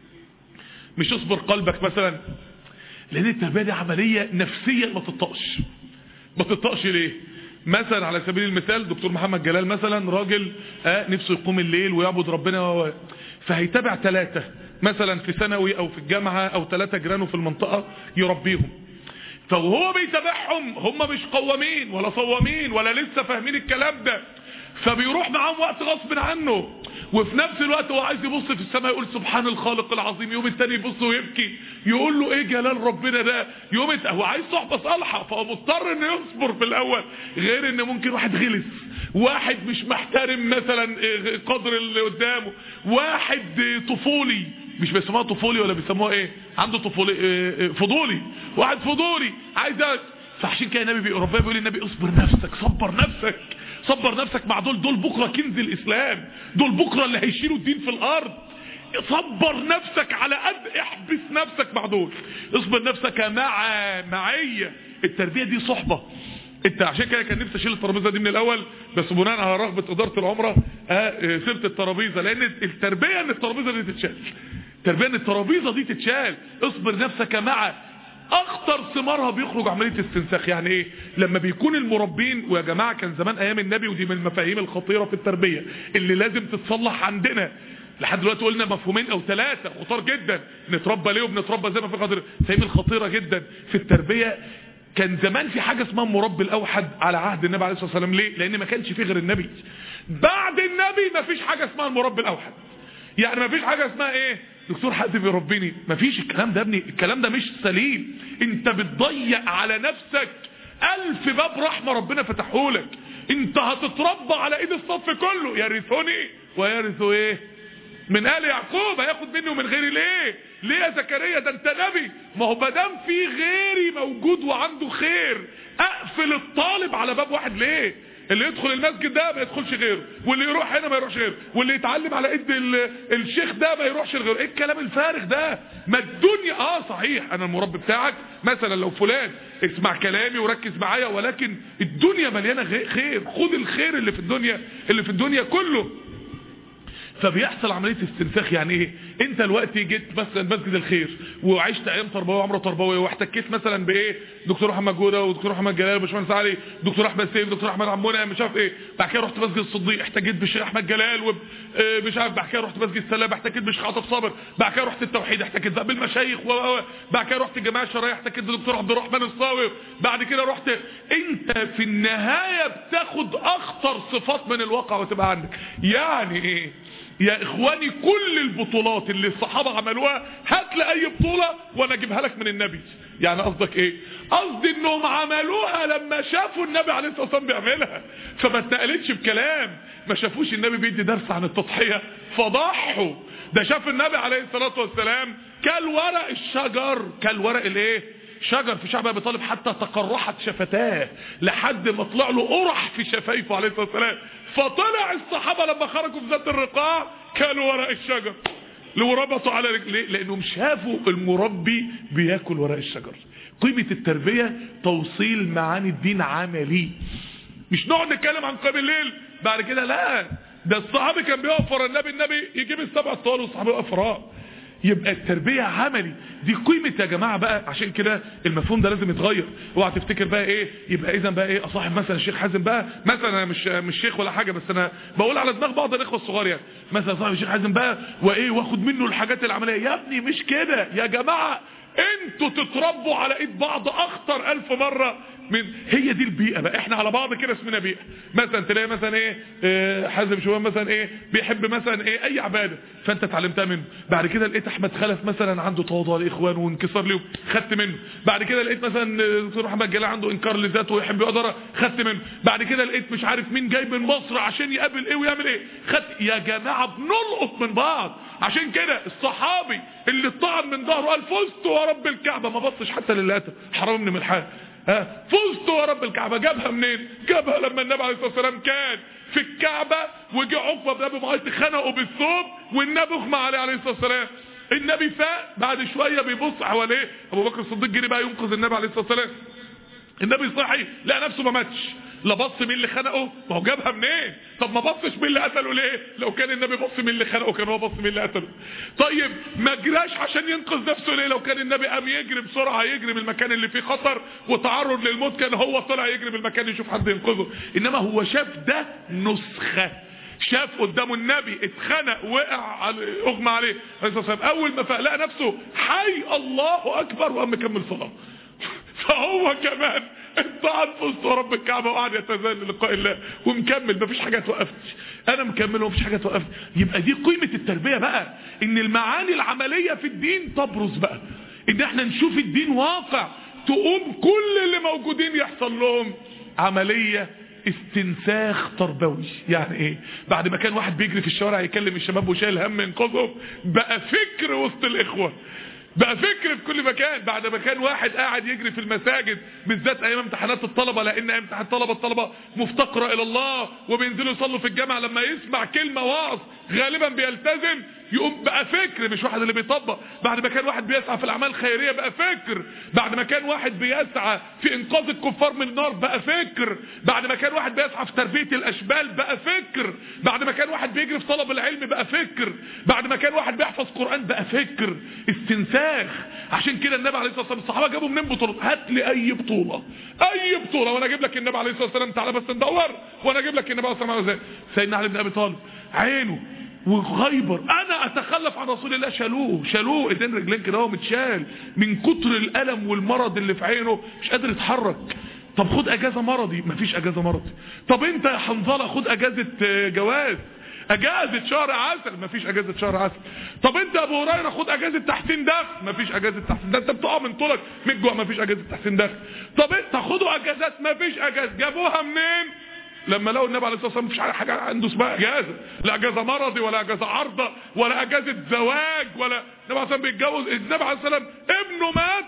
B: مش اصبر قلبك مثلا لان التربيه دي عمليه نفسيه ما تطقش ما تطقش ليه مثلا على سبيل المثال دكتور محمد جلال مثلا راجل آه نفسه يقوم الليل ويعبد ربنا و... فهيتابع ثلاثة مثلا في ثانوي او في الجامعة او ثلاثة جيرانه في المنطقة يربيهم فوهو بيتابعهم هم مش قوامين ولا صوامين ولا لسه فاهمين الكلام ده فبيروح معاهم وقت غصب عنه وفي نفس الوقت هو عايز يبص في السماء يقول سبحان الخالق العظيم يوم التاني يبص ويبكي يقول له ايه جلال ربنا ده يوم الت... هو عايز صحبة صالحة فهو مضطر انه يصبر في الاول غير ان ممكن واحد غلس واحد مش محترم مثلا قدر اللي قدامه واحد طفولي مش بيسموها طفولي ولا بيسموها ايه عنده طفولي إيه فضولي واحد فضولي عايز فعشان كده النبي بيقول ربنا بيقول النبي اصبر نفسك صبر نفسك صبر نفسك مع دول دول بكره كنز الاسلام دول بكره اللي هيشيلوا الدين في الارض صبر نفسك على قد احبس نفسك مع دول اصبر نفسك مع معية التربية دي صحبة انت عشان كده كان نفسي اشيل الترابيزه دي من الاول بس بناء على رغبه اداره العمره آه سبت الترابيزه لان التربيه ان الترابيزه دي تتشال التربيه ان الترابيزه دي تتشال اصبر نفسك مع اخطر ثمارها بيخرج عمليه استنساخ يعني ايه لما بيكون المربين ويا جماعه كان زمان ايام النبي ودي من المفاهيم الخطيره في التربيه اللي لازم تتصلح عندنا لحد دلوقتي قلنا مفهومين او ثلاثه خطار جدا نتربى ليه وبنتربى زي ما في خاطر فاهم الخطيره جدا في التربيه كان زمان في حاجه اسمها مربي الاوحد على عهد النبي عليه الصلاه والسلام ليه لان ما كانش فيه غير النبي بعد النبي ما فيش حاجه اسمها المربي الاوحد يعني ما فيش حاجه اسمها ايه دكتور حد بيربيني ما فيش الكلام ده ابني الكلام ده مش سليم انت بتضيع على نفسك الف باب رحمه ربنا فتحهولك انت هتتربى على ايد الصف كله يرثني ويرث ايه من آل يعقوب هياخد مني ومن غيري ليه ليه يا زكريا ده انت نبي ما هو مادام في غيري موجود وعنده خير اقفل الطالب على باب واحد ليه اللي يدخل المسجد ده ما يدخلش غيره واللي يروح هنا ما يروحش غيره واللي يتعلم على ايد الشيخ ده ما يروحش غيره ايه الكلام الفارغ ده ما الدنيا اه صحيح انا المربي بتاعك مثلا لو فلان اسمع كلامي وركز معايا ولكن الدنيا مليانه خير خد الخير اللي في الدنيا اللي في الدنيا كله فبيحصل عملية استنساخ يعني ايه انت الوقت جيت مثلا مسجد الخير وعشت ايام تربويه وعمره تربويه واحتكيت مثلا بايه دكتور محمد جوده ودكتور محمد جلال وباشمهندس علي دكتور احمد سيف دكتور احمد عمونه مش عارف ايه بعد كده رحت مسجد الصديق احتكيت بالشيخ احمد جلال ومش عارف بعد كده رحت مسجد السلام احتكيت بالشيخ عاطف صابر بعد كده رحت التوحيد احتكيت بقى بالمشايخ و بعد كده رحت الجماعه الشرعيه احتكيت بالدكتور عبد الرحمن الصاوي بعد كده رحت انت في النهايه بتاخد اخطر صفات من الواقع وتبقى عندك يعني ايه يا اخواني كل البطولات اللي الصحابة عملوها هات لي اي بطولة وانا اجيبها لك من النبي يعني قصدك ايه قصدي انهم عملوها لما شافوا النبي عليه الصلاة والسلام بيعملها فما اتنقلتش بكلام ما شافوش النبي بيدي درس عن التضحية فضحوا ده شاف النبي عليه الصلاة والسلام كالورق الشجر كالورق الايه شجر في شعب ابي طالب حتى تقرحت شفتاه لحد ما طلع له قرح في شفايفه عليه الصلاه والسلام فطلع الصحابه لما خرجوا في ذات الرقاع كانوا ورق الشجر لو ربطوا على رجليه لانهم شافوا المربي بياكل ورق الشجر قيمه التربيه توصيل معاني الدين عملي مش نقعد نتكلم عن قيام الليل بعد كده لا ده الصحابي كان بيقف ورا النبي النبي يجيب السبع طوال والصحابي يقف وراه يبقى التربية عملي دي قيمة يا جماعة بقى عشان كده المفهوم ده لازم يتغير اوعى تفتكر بقى ايه يبقى اذا بقى ايه اصاحب مثلا الشيخ حازم بقى مثلا انا مش مش شيخ ولا حاجة بس انا بقول على دماغ بعض الاخوة الصغار يعني مثلا صاحب الشيخ حازم بقى وايه واخد منه الحاجات العملية يا ابني مش كده يا جماعة انتوا تتربوا على ايد بعض اخطر الف مرة من هي دي البيئة بقى احنا على بعض كده اسمنا بيئة مثلا تلاقي مثلا ايه اه حازم شوان مثلا ايه بيحب مثلا ايه اي عبادة فانت اتعلمتها منه بعد كده لقيت احمد خلف مثلا عنده تواضع لاخوان وانكسار ليهم خدت منه بعد كده لقيت مثلا دكتور محمد جلال عنده انكار لذاته ويحب يقدر خدت منه بعد كده لقيت مش عارف مين جاي من مصر عشان يقابل ايه ويعمل ايه خدت يا جماعة بنلقط من بعض عشان كده الصحابي اللي طعن من ظهره قال فزت ورب الكعبة ما بصش حتى للي قتل حرام من الحال ها فزت ورب الكعبة جابها منين جابها لما النبي عليه الصلاة والسلام كان في الكعبة وجه عقبة بن ابي معيط خنقه بالثوب والنبي اغمى عليه عليه الصلاة والسلام النبي فاق بعد شوية بيبص حواليه ابو بكر الصديق جري بقى ينقذ النبي عليه الصلاة والسلام النبي صحي لقى نفسه ما ماتش لا بص مين اللي خنقه ما هو جابها منين طب ما بصش مين اللي قتله ليه لو كان النبي بص مين اللي خنقه كان هو بص مين اللي قتله طيب ما جراش عشان ينقذ نفسه ليه لو كان النبي قام يجري بسرعه يجري من المكان اللي فيه خطر وتعرض للموت كان هو طلع يجري من المكان يشوف حد ينقذه انما هو شاف ده نسخه شاف قدامه النبي اتخنق وقع اغمى عليه اول ما فاق لقى نفسه حي الله اكبر وقام مكمل صلاه فهو كمان انطعن في وسط رب الكعبة وقعد يتزال للقاء الله ومكمل مفيش حاجة توقفتش انا مكمل ومفيش حاجة توقفتش يبقى دي قيمة التربية بقى ان المعاني العملية في الدين تبرز بقى ان احنا نشوف الدين واقع تقوم كل اللي موجودين يحصل لهم عملية استنساخ تربوي يعني ايه بعد ما كان واحد بيجري في الشوارع يكلم الشباب وشايل هم ينقذهم بقى فكر وسط الاخوه بقى فكر في كل مكان بعد ما كان واحد قاعد يجري في المساجد بالذات ايام امتحانات الطلبه لان امتحان الطلبه الطلبه مفتقره الى الله وبينزلوا يصلوا في الجامعه لما يسمع كلمه وعظ غالبا بيلتزم يقوم بقى فكر مش واحد اللي بيطبق بعد ما كان واحد بيسعى في الاعمال الخيريه بقى فكر بعد ما كان واحد بيسعى في انقاذ الكفار من النار بقى فكر بعد ما كان واحد بيسعى في تربيه الاشبال بقى فكر بعد ما كان واحد بيجري في طلب العلم بقى فكر بعد ما كان واحد بيحفظ قران بقى فكر استنساخ عشان كده النبي عليه الصلاه والسلام الصحابه جابوا منين بطوله هات لي اي بطوله اي بطوله وانا اجيب لك النبي عليه الصلاه والسلام تعالى بس ندور وانا اجيب لك النبي عليه الصلاه والسلام سيدنا علي بن ابي طالب عينه وغيبر انا اتخلف عن رسول الله شالوه شالوه ايدين رجلين كده هو متشال من كتر الالم والمرض اللي في عينه مش قادر يتحرك طب خد اجازه مرضي مفيش اجازه مرضي طب انت يا حنظله خد اجازه جواز اجازه شهر عسل مفيش اجازه شهر عسل طب انت يا ابو هريره خد اجازه تحسين دخل مفيش اجازه تحسين دخل انت بتقع من طولك من الجوع مفيش اجازه تحسين دخل طب انت خدوا اجازات مفيش اجازه جابوها منين لما لقوا النبي عليه الصلاه والسلام مفيش حاجه عنده اسمها اجازه لا اجازه مرضي ولا اجازه عرضه ولا اجازه زواج ولا النبي عليه الصلاه والسلام بيتجوز النبي عليه الصلاه والسلام ابنه مات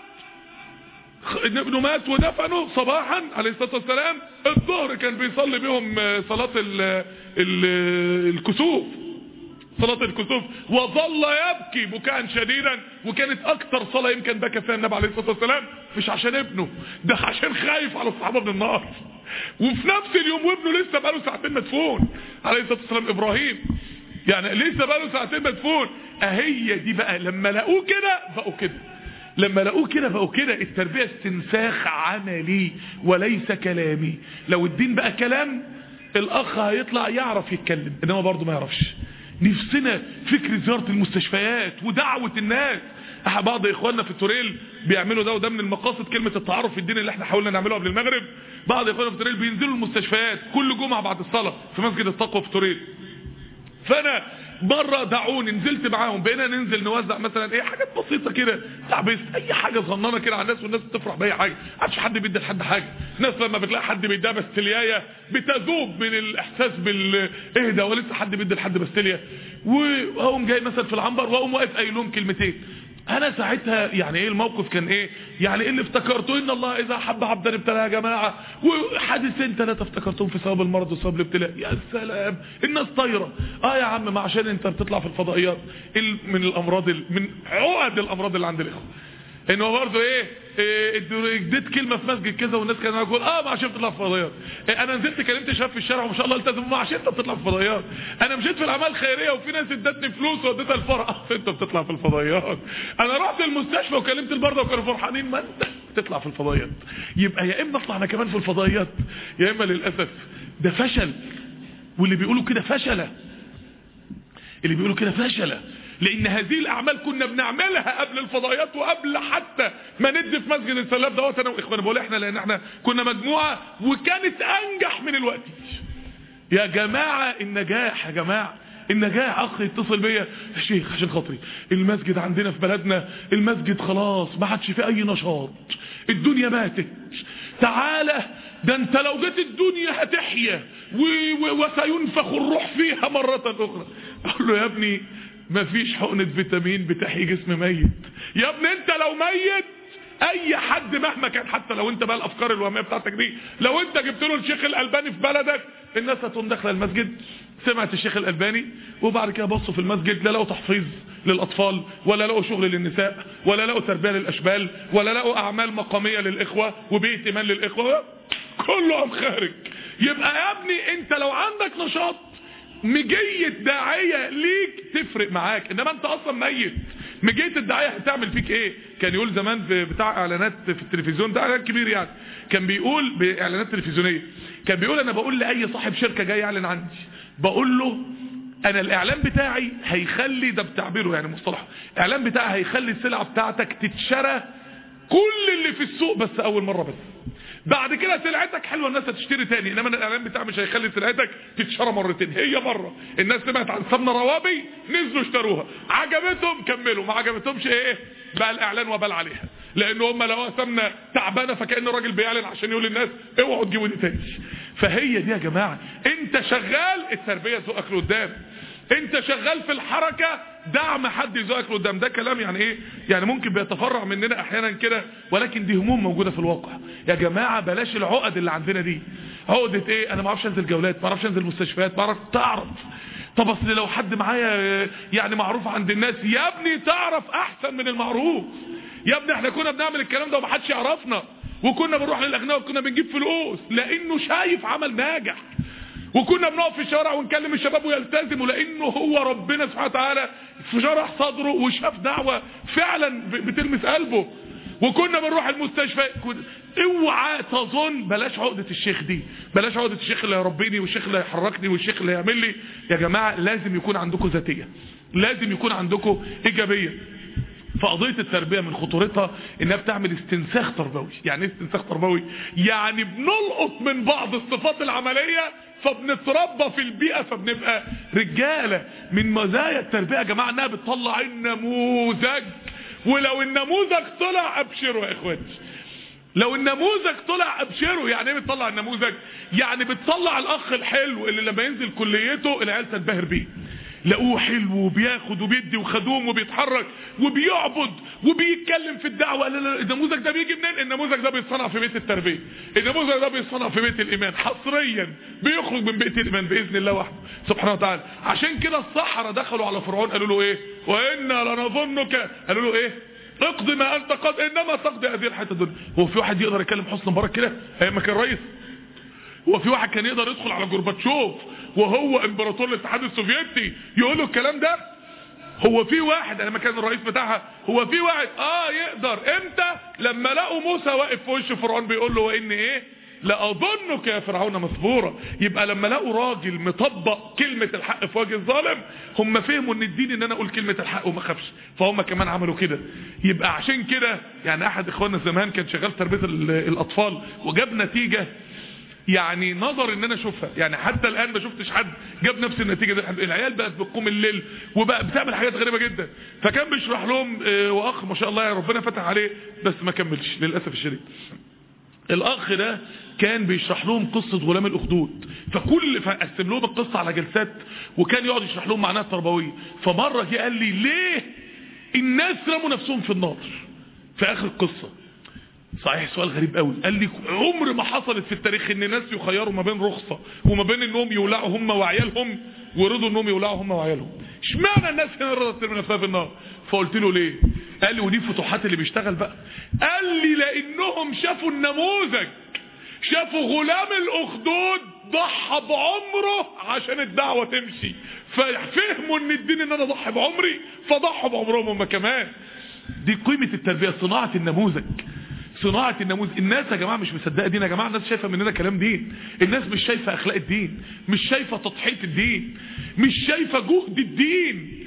B: ابنه مات ودفنه صباحا عليه الصلاه والسلام الظهر كان بيصلي بهم صلاه ال ال الكسوف صلاة الكسوف وظل يبكي بكاء شديدا وكانت اكتر صلاة يمكن بكى فيها النبي عليه الصلاة والسلام مش عشان ابنه ده عشان خايف على الصحابة من النار وفي نفس اليوم وابنه لسه بقاله ساعتين مدفون عليه الصلاة والسلام ابراهيم يعني لسه بقاله ساعتين مدفون اهي دي بقى لما لقوه كده بقوا كده لما لقوه كده بقوا كده التربية استنساخ عملي وليس كلامي لو الدين بقى كلام الاخ هيطلع يعرف يتكلم انما برضه ما يعرفش نفسنا فكر زيارة المستشفيات ودعوة الناس بعض اخواننا في التوريل بيعملوا ده وده من المقاصد كلمة التعارف في الدين اللي احنا حاولنا نعمله قبل المغرب بعض اخواننا في التوريل بينزلوا المستشفيات كل جمعة بعد الصلاة في مسجد التقوى في التوريل فانا مرة دعوني نزلت معاهم بقينا ننزل نوزع مثلا ايه حاجات بسيطة كده تعبيس اي حاجة صغننه كده على الناس والناس بتفرح باي حاجة عادش حد بيدي لحد حاجة الناس لما بتلاقي حد بيديها بستلياية بتذوب من الاحساس بالاهدى ولسه حد بيدي لحد بستلية واقوم جاي مثلا في العنبر واقوم واقف قايل لهم كلمتين انا ساعتها يعني ايه الموقف كان ايه يعني ايه اللي افتكرته ان الله اذا حب عبدا ابتلاه يا جماعه وحادثين ثلاثه افتكرتهم في سبب المرض وسبب الابتلاء يا سلام الناس طايره اه يا عم ما عشان انت بتطلع في الفضائيات من الامراض من عقد الامراض اللي عند الاخوه ان هو برضه ايه, إيه اديت كلمه في مسجد كذا والناس كانوا يقول اه ما عشان بتطلع في فضائيات إيه انا نزلت كلمت شباب في الشارع وما شاء الله التزموا ما عشان انت بتطلع في فضائيات انا مشيت في الاعمال الخيريه وفي ناس ادتني فلوس واديتها الفرع اه انت بتطلع في الفضائيات انا رحت المستشفى وكلمت المرضى وكانوا فرحانين ما انت بتطلع في الفضائيات يبقى يا اما اطلع انا كمان في الفضائيات يا اما للاسف ده فشل واللي بيقولوا كده فشله اللي بيقولوا كده فشله لان هذه الاعمال كنا بنعملها قبل الفضائيات وقبل حتى ما ندي في مسجد السلاب دوت انا واخواني بقول احنا لان احنا كنا مجموعه وكانت انجح من الوقت يا جماعه النجاح يا جماعه النجاح اخ يتصل بيا يا شيخ عشان خاطري المسجد عندنا في بلدنا المسجد خلاص ما عادش فيه اي نشاط الدنيا ماتت تعالى ده انت لو جيت الدنيا هتحيا وسينفخ الروح فيها مرة اخرى اقول له يا ابني مفيش حقنة فيتامين بتحيي جسم ميت يا ابني انت لو ميت اي حد مهما كان حتى لو انت بقى الافكار الوهميه بتاعتك دي لو انت جبت له الشيخ الالباني في بلدك الناس هتقوم داخله المسجد سمعت الشيخ الالباني وبعد كده بصوا في المسجد لا لقوا تحفيظ للاطفال ولا لقوا شغل للنساء ولا لقوا تربيه للاشبال ولا لقوا اعمال مقاميه للاخوه وبيت ايمان للاخوه كله قام خارج يبقى يا ابني انت لو عندك نشاط مجية داعية ليك تفرق معاك انما انت اصلا ميت مجية الداعية هتعمل فيك ايه كان يقول زمان في بتاع اعلانات في التلفزيون ده اعلان كبير يعني كان بيقول باعلانات تلفزيونية كان بيقول انا بقول لاي صاحب شركة جاي يعلن عندي بقول له انا الاعلان بتاعي هيخلي ده بتعبيره يعني مصطلح الاعلان بتاعي هيخلي السلعة بتاعتك تتشرى كل اللي في السوق بس اول مرة بس بعد كده سلعتك حلوه الناس هتشتري تاني انما الاعلان بتاعي مش هيخلي سلعتك تتشرى مرتين هي مره الناس سمعت عن سمنه روابي نزلوا اشتروها عجبتهم كملوا ما عجبتهمش ايه بقى الاعلان وبال عليها لان هم لو سمنه تعبانه فكان الراجل بيعلن عشان يقول للناس اوعوا تجيبوا دي تاني فهي دي يا جماعه انت شغال التربيه ذوقك لقدام انت شغال في الحركة دعم حد يزوقك لقدام ده كلام يعني ايه يعني ممكن بيتفرع مننا احيانا كده ولكن دي هموم موجودة في الواقع يا جماعة بلاش العقد اللي عندنا دي عقدة ايه انا ما اعرفش انزل جولات ما اعرفش انزل مستشفيات ما اعرف تعرف طب اصل لو حد معايا يعني معروف عند الناس يا ابني تعرف احسن من المعروف يا ابني احنا كنا بنعمل الكلام ده ومحدش يعرفنا وكنا بنروح للاغنياء وكنا بنجيب فلوس لانه شايف عمل ناجح وكنا بنقف في الشارع ونكلم الشباب ويلتزموا لانه هو ربنا سبحانه وتعالى شرح صدره وشاف دعوة فعلا بتلمس قلبه وكنا بنروح المستشفى اوعى تظن بلاش عقدة الشيخ دي بلاش عقدة الشيخ اللي هيربيني والشيخ اللي هيحركني والشيخ اللي هيعمل لي يا جماعة لازم يكون عندكم ذاتية لازم يكون عندكم ايجابية فقضية التربية من خطورتها انها بتعمل استنساخ تربوي يعني ايه استنساخ تربوي يعني بنلقط من بعض الصفات العملية فبنتربى في البيئة فبنبقى رجالة من مزايا التربية يا جماعة انها بتطلع النموذج ولو النموذج طلع ابشروا يا اخواتي لو النموذج طلع ابشره يعني ايه بتطلع النموذج يعني بتطلع الاخ الحلو اللي لما ينزل كليته العيال تنبهر بيه لقوه حلو وبياخد وبيدي وخدوم وبيتحرك وبيعبد وبيتكلم في الدعوة لا لا النموذج ده بيجي منين النموذج ده بيتصنع في بيت التربية النموذج ده بيتصنع في بيت الإيمان حصريا بيخرج من بيت الإيمان بإذن الله وحده سبحانه وتعالى عشان كده الصحراء دخلوا على فرعون قالوا له ايه وإنا لنظنك قالوا له ايه اقضي ما انت قد انما تقضي هذه الحياه الدنيا هو في واحد يقدر يكلم حسن مبارك كده ايام ما كان رئيس هو في واحد كان يقدر يدخل على جورباتشوف وهو امبراطور الاتحاد السوفيتي يقول له الكلام ده هو في واحد انا ما كان الرئيس بتاعها هو في واحد اه يقدر امتى لما لقوا موسى واقف في وش فرعون بيقول له وان ايه لأظنك يا فرعون مثبورا يبقى لما لقوا راجل مطبق كلمة الحق في وجه الظالم هم فهموا ان الدين ان انا اقول كلمة الحق وما اخافش فهم كمان عملوا كده يبقى عشان كده يعني احد اخواننا زمان كان شغال تربية الاطفال وجاب نتيجة يعني نظر ان انا اشوفها يعني حتى الان ما شفتش حد جاب نفس النتيجه دي العيال بقت بتقوم الليل وبقى بتعمل حاجات غريبه جدا فكان بيشرح لهم واخ ما شاء الله يا ربنا فتح عليه بس ما كملش للاسف الشديد الاخ ده كان بيشرح لهم قصة غلام الاخدود فكل فقسم لهم القصة على جلسات وكان يقعد يشرح لهم معناها التربوية فمرة جه قال لي ليه الناس رموا نفسهم في النار في اخر القصة صحيح سؤال غريب قوي قال لي عمر ما حصلت في التاريخ ان ناس يخيروا ما بين رخصة وما بين انهم يولعوا هم وعيالهم ورضوا انهم يولعوا هم وعيالهم اشمعنى الناس هنا رضت ترمي نفسها في النار فقلت له ليه قال لي ودي فتوحات اللي بيشتغل بقى قال لي لانهم شافوا النموذج شافوا غلام الاخدود ضحى بعمره عشان الدعوة تمشي ففهموا ان الدين ان انا اضحي بعمري فضحوا بعمرهم هم كمان دي قيمة التربية صناعة النموذج صناعة النموذج الناس يا جماعة مش مصدقة دين يا جماعة الناس شايفة مننا كلام دين الناس مش شايفة اخلاق الدين مش شايفة تضحية الدين مش شايفة جهد الدين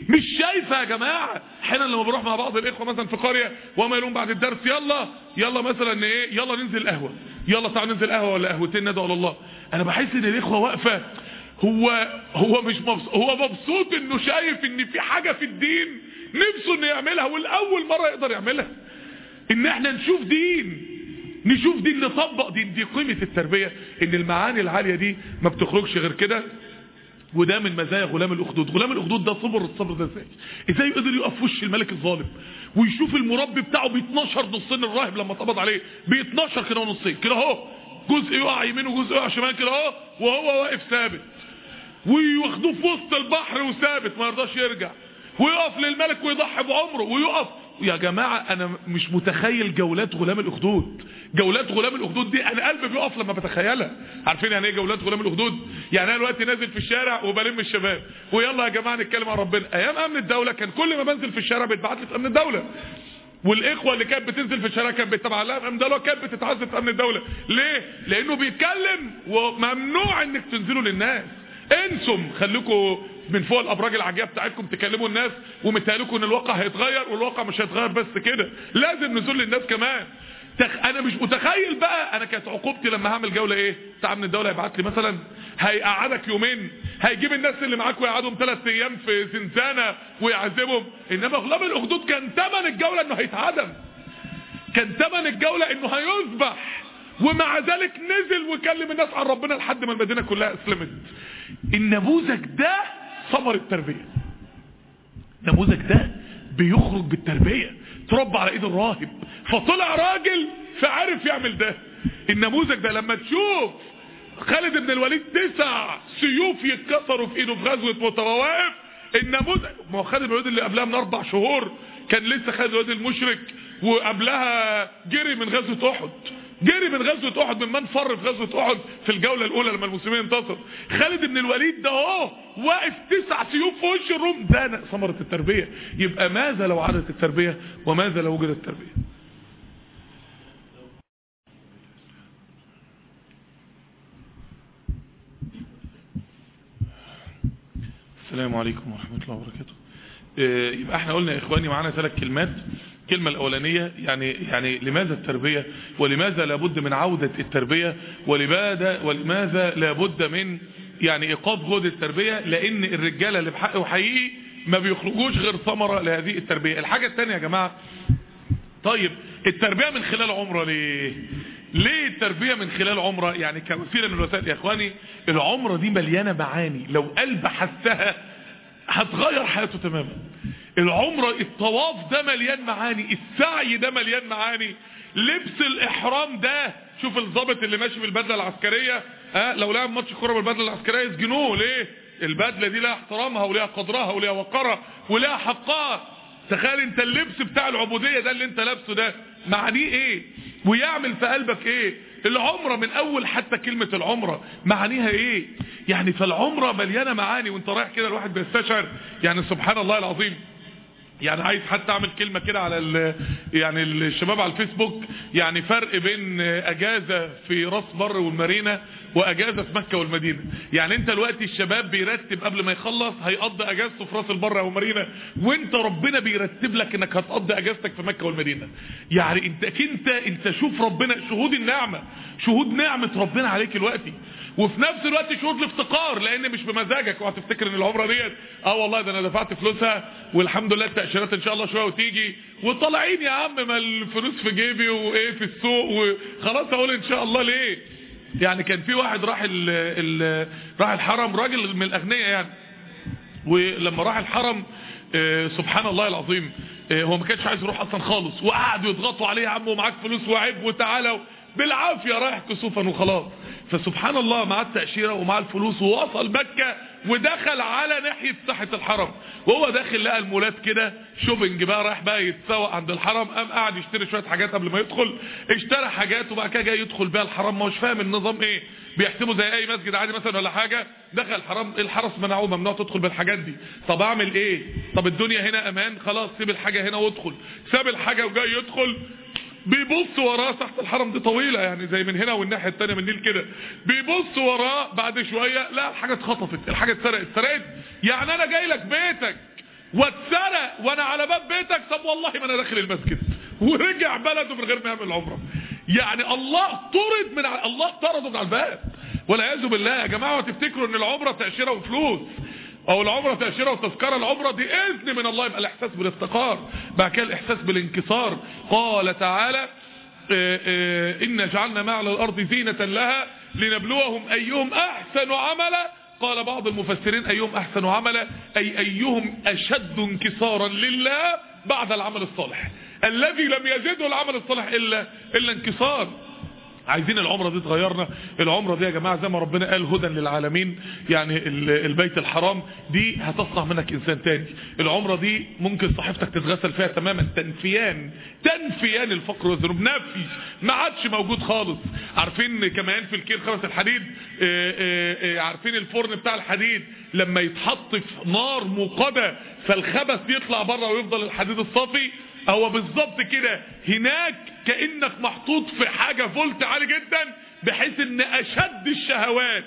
B: مش شايفه يا جماعه احيانا لما بروح مع بعض الاخوه مثلا في قريه وما يلوم بعد الدرس يلا يلا مثلا ايه يلا ننزل قهوه يلا تعالوا ننزل قهوه ولا قهوتين ندعو الله انا بحس ان الاخوه واقفه هو هو مش مبسوط هو مبسوط انه شايف ان في حاجه في الدين نفسه انه يعملها والاول مره يقدر يعملها ان احنا نشوف دين نشوف دين نطبق دين دي قيمه التربيه ان المعاني العاليه دي ما بتخرجش غير كده وده من مزايا غلام الاخدود غلام الاخدود ده صبر الصبر ده ازاي ازاي قدر يقف في وش الملك الظالم ويشوف المربي بتاعه ب 12 نصين الراهب لما اتقبض عليه ب 12 كده ونصين كده اهو جزء يقع يمين وجزء يقع شمال كده اهو وهو واقف ثابت وياخدوه في وسط البحر وثابت ما يرضاش يرجع ويقف للملك ويضحي بعمره ويقف يا جماعة انا مش متخيل جولات غلام الاخدود جولات غلام الاخدود دي انا قلبي بيقف لما بتخيلها عارفين يعني ايه جولات غلام الاخدود يعني انا دلوقتي نازل في الشارع وبلم الشباب ويلا يا جماعة نتكلم عن ربنا ايام امن الدولة كان كل ما بنزل في الشارع بيتبعت لي في امن الدولة والاخوه اللي كانت بتنزل في الشارع كانت بتتابع لها في امن الدوله كانت بتتعذب في امن الدوله ليه لانه بيتكلم وممنوع انك تنزلوا للناس انسم خليكم من فوق الابراج العاجيه بتاعتكم تكلموا الناس ومتهيألكم ان الواقع هيتغير والواقع مش هيتغير بس كده لازم نزول للناس كمان تخ... انا مش متخيل بقى انا كانت عقوبتي لما هعمل جوله ايه بتاع من الدوله هيبعت لي مثلا هيقعدك يومين هيجيب الناس اللي معاك ويقعدهم ثلاث ايام في زنزانه ويعذبهم انما غلام الاخدود كان ثمن الجوله انه هيتعدم كان ثمن الجوله انه هيذبح ومع ذلك نزل وكلم الناس عن ربنا لحد ما المدينه كلها اسلمت النموذج ده ثمر التربيه النموذج ده بيخرج بالتربيه تربى على ايد الراهب فطلع راجل فعرف يعمل ده النموذج ده لما تشوف خالد بن الوليد تسع سيوف يتكسروا في ايده في غزوه متواقف النموذج ما هو خالد بن الوليد اللي قبلها من اربع شهور كان لسه خالد بن الوليد المشرك وقبلها جري من غزوه احد جري من غزوة احد من من فر في غزوة احد في الجولة الاولى لما المسلمين انتصروا خالد بن الوليد ده اهو واقف تسع سيوف في وش الروم ده ثمرة التربية يبقى ماذا لو عادت التربية وماذا لو وجدت التربية السلام عليكم ورحمة الله وبركاته يبقى احنا قلنا يا اخواني معانا ثلاث كلمات الكلمة الأولانية يعني يعني لماذا التربية ولماذا لابد من عودة التربية ولماذا ولماذا لابد من يعني إيقاف غد التربية لأن الرجالة اللي بحقه حقيقي ما بيخرجوش غير ثمرة لهذه التربية الحاجة الثانية يا جماعة طيب التربية من خلال عمرة ليه ليه التربية من خلال عمرة يعني كوسيلة من الوسائل يا اخواني العمرة دي مليانة معاني لو قلب حسها هتغير حياته تماما العمرة الطواف ده مليان معاني السعي ده مليان معاني لبس الاحرام ده شوف الضابط اللي ماشي بالبدله العسكريه ها لو لعب ماتش كوره بالبدله العسكريه يسجنوه ليه البدله دي لها احترامها ولها قدرها ولها وقرها ولها حقها تخيل انت اللبس بتاع العبوديه ده اللي انت لابسه ده معانيه ايه ويعمل في قلبك ايه العمرة من اول حتى كلمة العمرة معانيها ايه يعني فالعمرة مليانة معاني وانت رايح كده الواحد بيستشعر يعني سبحان الله العظيم يعني عايز حتى اعمل كلمة كده على ال يعني الشباب على الفيسبوك يعني فرق بين اجازة في راس بر والمارينا واجازة في مكة والمدينة يعني انت دلوقتي الشباب بيرتب قبل ما يخلص هيقضي اجازته في راس البر او مارينا وانت ربنا بيرتب لك انك هتقضي اجازتك في مكة والمدينة يعني انت انت انت شوف ربنا شهود النعمة شهود نعمة ربنا عليك دلوقتي وفي نفس الوقت شهود الافتقار لان مش بمزاجك وهتفتكر ان العمره ديت اه والله ده انا دفعت فلوسها والحمد لله التاشيرات ان شاء الله شويه وتيجي وطالعين يا عم ما الفلوس في جيبي وايه في السوق وخلاص اقول ان شاء الله ليه يعني كان في واحد راح ال ال راح الحرم راجل من الاغنياء يعني ولما راح الحرم آه سبحان الله العظيم آه هو ما كانش عايز يروح اصلا خالص وقعدوا يضغطوا عليه يا عم ومعاك فلوس وعيب وتعالى بالعافيه رايح كسوفا وخلاص فسبحان الله معاه التأشيرة ومعاه الفلوس ووصل مكة ودخل على ناحية ساحة الحرم وهو داخل لقى المولات كده شوبنج بقى رايح بقى يتسوق عند الحرم قام قاعد يشتري شوية حاجات قبل ما يدخل اشترى حاجات وبعد كده جاي يدخل بيها الحرم ما هوش فاهم النظام ايه بيحسبه زي اي مسجد عادي مثلا ولا حاجة دخل الحرم الحرس منعوه ممنوع تدخل بالحاجات دي طب اعمل ايه طب الدنيا هنا امان خلاص سيب الحاجة هنا وادخل ساب الحاجة وجاي يدخل بيبص وراه تحت الحرم دي طويلة يعني زي من هنا والناحية التانية من النيل كده بيبص وراه بعد شوية لا الحاجة اتخطفت الحاجة اتسرقت اتسرقت يعني انا جاي لك بيتك واتسرق وانا على باب بيتك طب والله ما انا داخل المسجد ورجع بلده من غير ما يعمل عمره يعني الله طرد من ع... الله طرده من على الباب والعياذ بالله يا جماعه وتفتكروا ان العمره تاشيره وفلوس او العمره تاشيره وتذكره العمره دي اذن من الله يبقى الاحساس بالافتقار بعد كده الاحساس بالانكسار قال تعالى آه، آه، إن جعلنا ما على الأرض زينة لها لنبلوهم أيهم أحسن عملا قال بعض المفسرين أيهم أحسن عملا أي أيهم أشد انكسارا لله بعد العمل الصالح الذي لم يزده العمل الصالح إلا, إلا انكسار عايزين العمرة دي تغيرنا العمرة دي يا جماعة زي ما ربنا قال هدى للعالمين يعني ال- البيت الحرام دي هتصنع منك انسان تاني العمرة دي ممكن صحيفتك تتغسل فيها تماما تنفيان تنفيان الفقر والذنوب نفي ما عادش موجود خالص عارفين كمان في الكيل خمس الحديد آه، آه، آه، عارفين الفرن بتاع الحديد لما يتحط في نار موقدة فالخبث يطلع بره ويفضل الحديد الصافي هو بالظبط كده هناك كأنك محطوط في حاجة فولت عالي جدا بحيث ان اشد الشهوات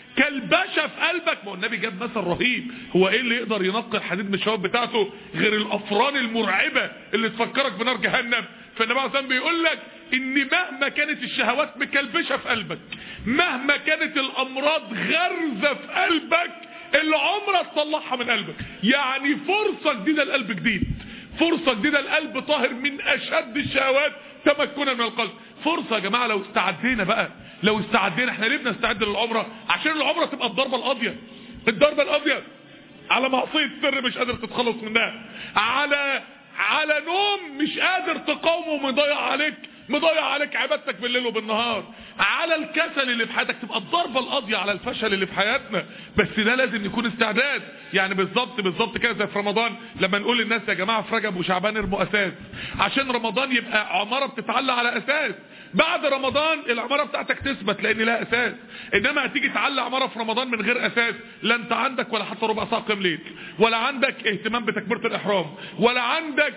B: كالبشا في قلبك ما هو النبي جاب مثل رهيب هو ايه اللي يقدر ينقي الحديد من الشهوات بتاعته غير الافران المرعبة اللي تفكرك بنار جهنم فالنبي عليه الصلاة والسلام بيقول لك ان مهما كانت الشهوات مكلبشة في قلبك مهما كانت الامراض غرزة في قلبك العمرة تطلعها من قلبك يعني فرصة جديدة لقلب جديد فرصة جديدة القلب طاهر من أشد الشهوات تمكنا من القلب فرصة يا جماعة لو استعدينا بقى لو استعدينا احنا ليه بنستعد للعمرة عشان العمرة تبقى الضربة القاضية الضربة القاضية على معصية سر مش قادر تتخلص منها على على نوم مش قادر تقاومه مضيع عليك مضيع عليك عبادتك بالليل وبالنهار على الكسل اللي في حياتك تبقى الضربة القاضية على الفشل اللي في حياتنا بس ده لازم يكون استعداد يعني بالظبط بالظبط كده زي في رمضان لما نقول للناس يا جماعة في رجب وشعبان ارموا اساس عشان رمضان يبقى عمارة بتتعلى على اساس بعد رمضان العمارة بتاعتك تثبت لان لها اساس انما هتيجي تعلى عمارة في رمضان من غير اساس لا انت عندك ولا حتى ربع ساعة قيام ليل ولا عندك اهتمام بتكبيرة الاحرام ولا عندك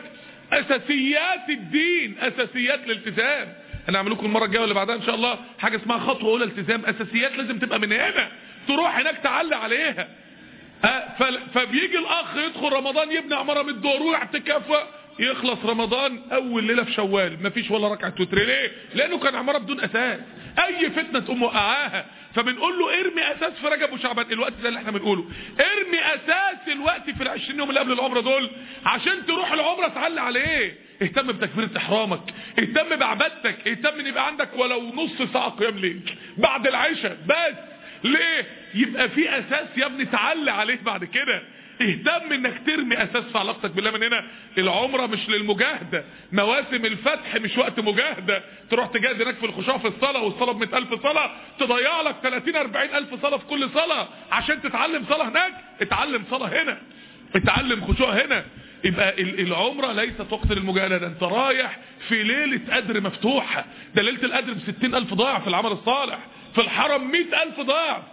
B: اساسيات الدين اساسيات الالتزام هنعمل لكم المره الجايه واللي بعدها ان شاء الله حاجه اسمها خطوه اولى التزام اساسيات لازم تبقى من هنا تروح هناك تعلي عليها ها، فل- فبيجي الاخ يدخل رمضان يبني عماره من الدور ويعتكف يخلص رمضان اول ليله في شوال مفيش ولا ركعه وتر ليه لانه كان عماره بدون اساس اي فتنه تقوم وقعاها فبنقول له ارمي اساس في رجب وشعبان الوقت ده اللي احنا بنقوله ارمي اساس الوقت في ال20 يوم اللي قبل العمره دول عشان تروح العمره تعلي عليه اهتم بتكبيرة احرامك اهتم بعبادتك اهتم ان يبقى عندك ولو نص ساعة قيام ليل بعد العشاء بس ليه يبقى في اساس يا ابني تعلي عليه بعد كده اهتم انك ترمي اساس في علاقتك بالله من هنا العمرة مش للمجاهدة مواسم الفتح مش وقت مجاهدة تروح تجاهد هناك في الخشوع في الصلاة والصلاة ب ألف صلاة تضيع لك 30 40 الف صلاة في كل صلاة عشان تتعلم صلاة هناك اتعلم صلاة هنا اتعلم خشوع هنا يبقى ال- العمرة ليست وقت للمجاهدة ده انت رايح في ليلة قدر مفتوحة ده ليلة القدر بستين الف ضاع في العمل الصالح في الحرم مئة الف ضاع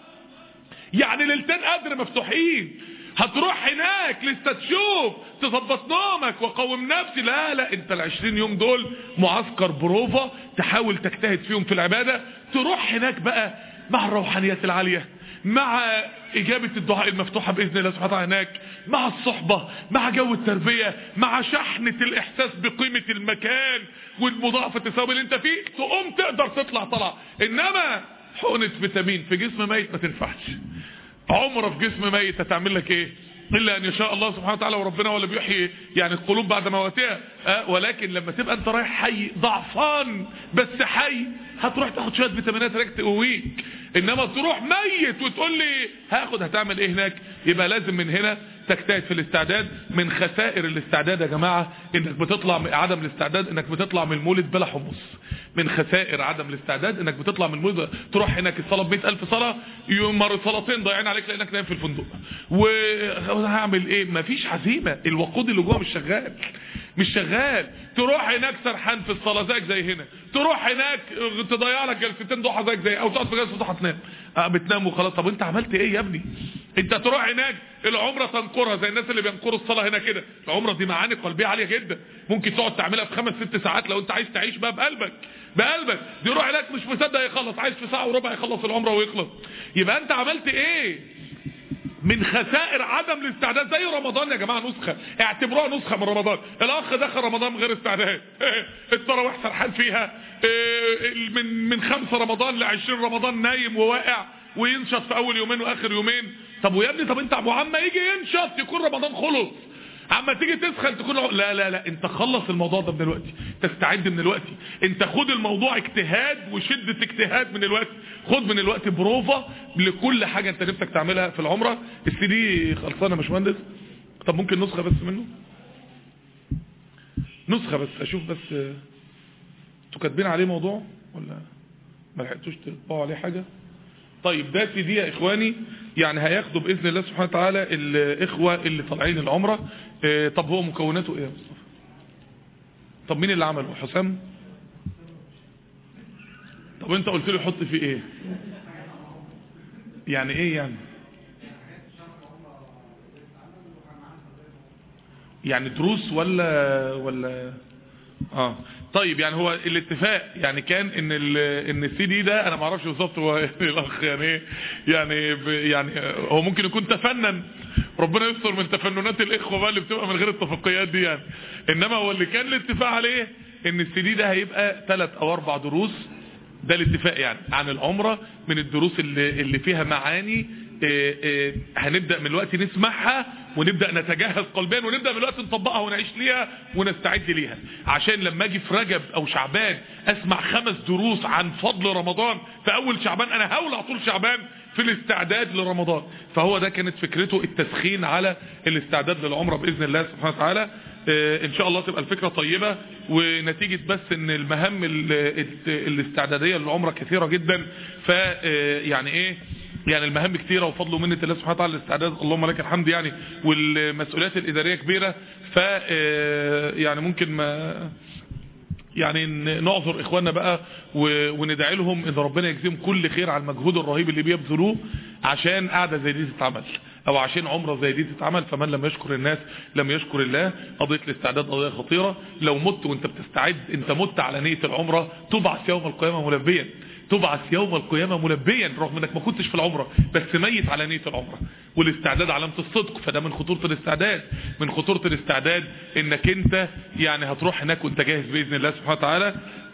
B: يعني ليلتين قدر مفتوحين هتروح هناك لسه تشوف تظبط نومك وقوم نفسي لا لا انت العشرين يوم دول معسكر بروفا تحاول تجتهد فيهم في العبادة تروح هناك بقى مع الروحانيات العالية مع إجابة الدعاء المفتوحة بإذن الله سبحانه وتعالى هناك مع الصحبة مع جو التربية مع شحنة الإحساس بقيمة المكان والمضاعفة الثواب اللي انت فيه تقوم تقدر تطلع طلع إنما حقنة فيتامين في جسم ميت ما تنفعش عمره في جسم ميت هتعمل لك ايه الا ان يشاء الله سبحانه وتعالى وربنا هو اللي بيحيي يعني القلوب بعد مواتها أه ولكن لما تبقى انت رايح حي ضعفان بس حي هتروح تاخد شويه فيتامينات هناك تقويك انما تروح ميت وتقول لي هاخد هتعمل ايه هناك يبقى لازم من هنا تجتهد في الاستعداد من خسائر الاستعداد يا جماعه انك بتطلع من عدم الاستعداد انك بتطلع من المولد بلا حمص من خسائر عدم الاستعداد انك بتطلع من المولد تروح هناك الصلاه ب ألف صلاه يوم صلاتين ضايعين عليك لانك نايم في الفندق وهعمل ايه مفيش عزيمه الوقود اللي جوه مش شغال مش شغال تروح هناك سرحان في الصلاه زيك زي هنا تروح هناك تضيع لك جلستين ضحى زيك زي او تقعد في جلسه ضحى تنام آه بتنام وخلاص طب انت عملت ايه يا ابني انت تروح هناك العمره تنكرها زي الناس اللي بينكروا الصلاه هنا كده العمره دي معاني قلبيه عاليه جدا ممكن تقعد تعملها في خمس ست ساعات لو انت عايز تعيش بقى بقلبك بقلبك دي يروح هناك مش مصدق يخلص عايز في ساعه وربع يخلص العمره ويخلص يبقى انت عملت ايه من خسائر عدم الاستعداد زي رمضان يا جماعه نسخه اعتبروها نسخه من رمضان الاخ دخل رمضان من غير استعداد التراويح سرحان فيها من من خمسة رمضان ل 20 رمضان نايم وواقع وينشط في اول يومين واخر يومين طب ويا ابني طب انت ابو عم يجي ينشط يكون رمضان خلص اما تيجي تسخن تكون لا لا لا انت خلص الموضوع ده من الوقت تستعد من الوقت انت خد الموضوع اجتهاد وشدة اجتهاد من الوقت خد من الوقت بروفة لكل حاجة انت نفسك تعملها في العمرة السي دي خلصانة يا باشمهندس طب ممكن نسخة بس منه نسخة بس اشوف بس انتوا كاتبين عليه موضوع ولا ما لحقتوش تطبعوا عليه حاجة طيب ده سي دي يا اخواني يعني هياخدوا باذن الله سبحانه وتعالى الاخوه اللي طالعين العمره اه طب هو مكوناته ايه يا مصطفى طب مين اللي عمله حسام طب انت قلت له حط فيه ايه يعني ايه يعني يعني دروس ولا ولا اه طيب يعني هو الاتفاق يعني كان ان ال ان السي دي ده انا ما اعرفش بالظبط هو الاخ يعني ايه يعني يعني هو ممكن يكون تفنن ربنا يستر من تفننات الاخوه بقى اللي بتبقى من غير الاتفاقيات دي يعني انما هو اللي كان الاتفاق عليه ان السي دي ده هيبقى ثلاث او اربع دروس ده الاتفاق يعني عن العمره من الدروس اللي اللي فيها معاني اه اه هنبدأ من الوقت نسمعها ونبدأ نتجهز قلبيا ونبدأ من الوقت نطبقها ونعيش ليها ونستعد ليها عشان لما اجي في رجب او شعبان اسمع خمس دروس عن فضل رمضان في اول شعبان انا هولع طول شعبان في الاستعداد لرمضان فهو ده كانت فكرته التسخين على الاستعداد للعمرة بإذن الله سبحانه وتعالى اه ان شاء الله تبقى الفكرة طيبة ونتيجة بس ان المهام الاستعدادية للعمرة كثيرة جدا ف يعني ايه يعني المهام كتيرة وفضل ومنة الله سبحانه وتعالى الاستعداد اللهم لك الحمد يعني والمسؤوليات الإدارية كبيرة ف يعني ممكن ما يعني نعذر اخواننا بقى وندعي لهم ان ربنا يجزيهم كل خير على المجهود الرهيب اللي بيبذلوه عشان قاعده زي دي تتعمل او عشان عمره زي دي تتعمل فمن لم يشكر الناس لم يشكر الله قضيه الاستعداد قضيه خطيره لو مت وانت بتستعد انت مت على نيه العمره تبعث يوم القيامه ملبيا تبعث يوم القيامة ملبيا رغم انك ما كنتش في العمرة بس ميت على نية العمرة والاستعداد علامة الصدق فده من خطورة الاستعداد من خطورة الاستعداد انك انت يعني هتروح هناك وانت جاهز بإذن الله سبحانه وتعالى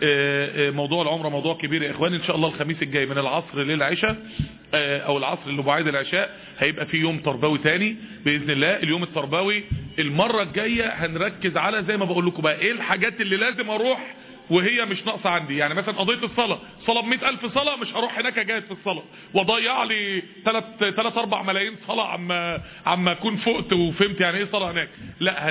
B: موضوع العمرة موضوع كبير يا اخواني ان شاء الله الخميس الجاي من العصر للعشاء او العصر اللي بعيد العشاء هيبقى في يوم تربوي تاني بإذن الله اليوم التربوي المرة الجاية هنركز على زي ما بقول لكم بقى ايه الحاجات اللي لازم اروح وهي مش ناقصه عندي يعني مثلا قضيه الصلاه صلاه ب ألف صلاه مش هروح هناك اجاهد في الصلاه واضيع لي 3 3 4 ملايين صلاه عما عما اكون فقت وفهمت يعني ايه صلاه هناك لا هن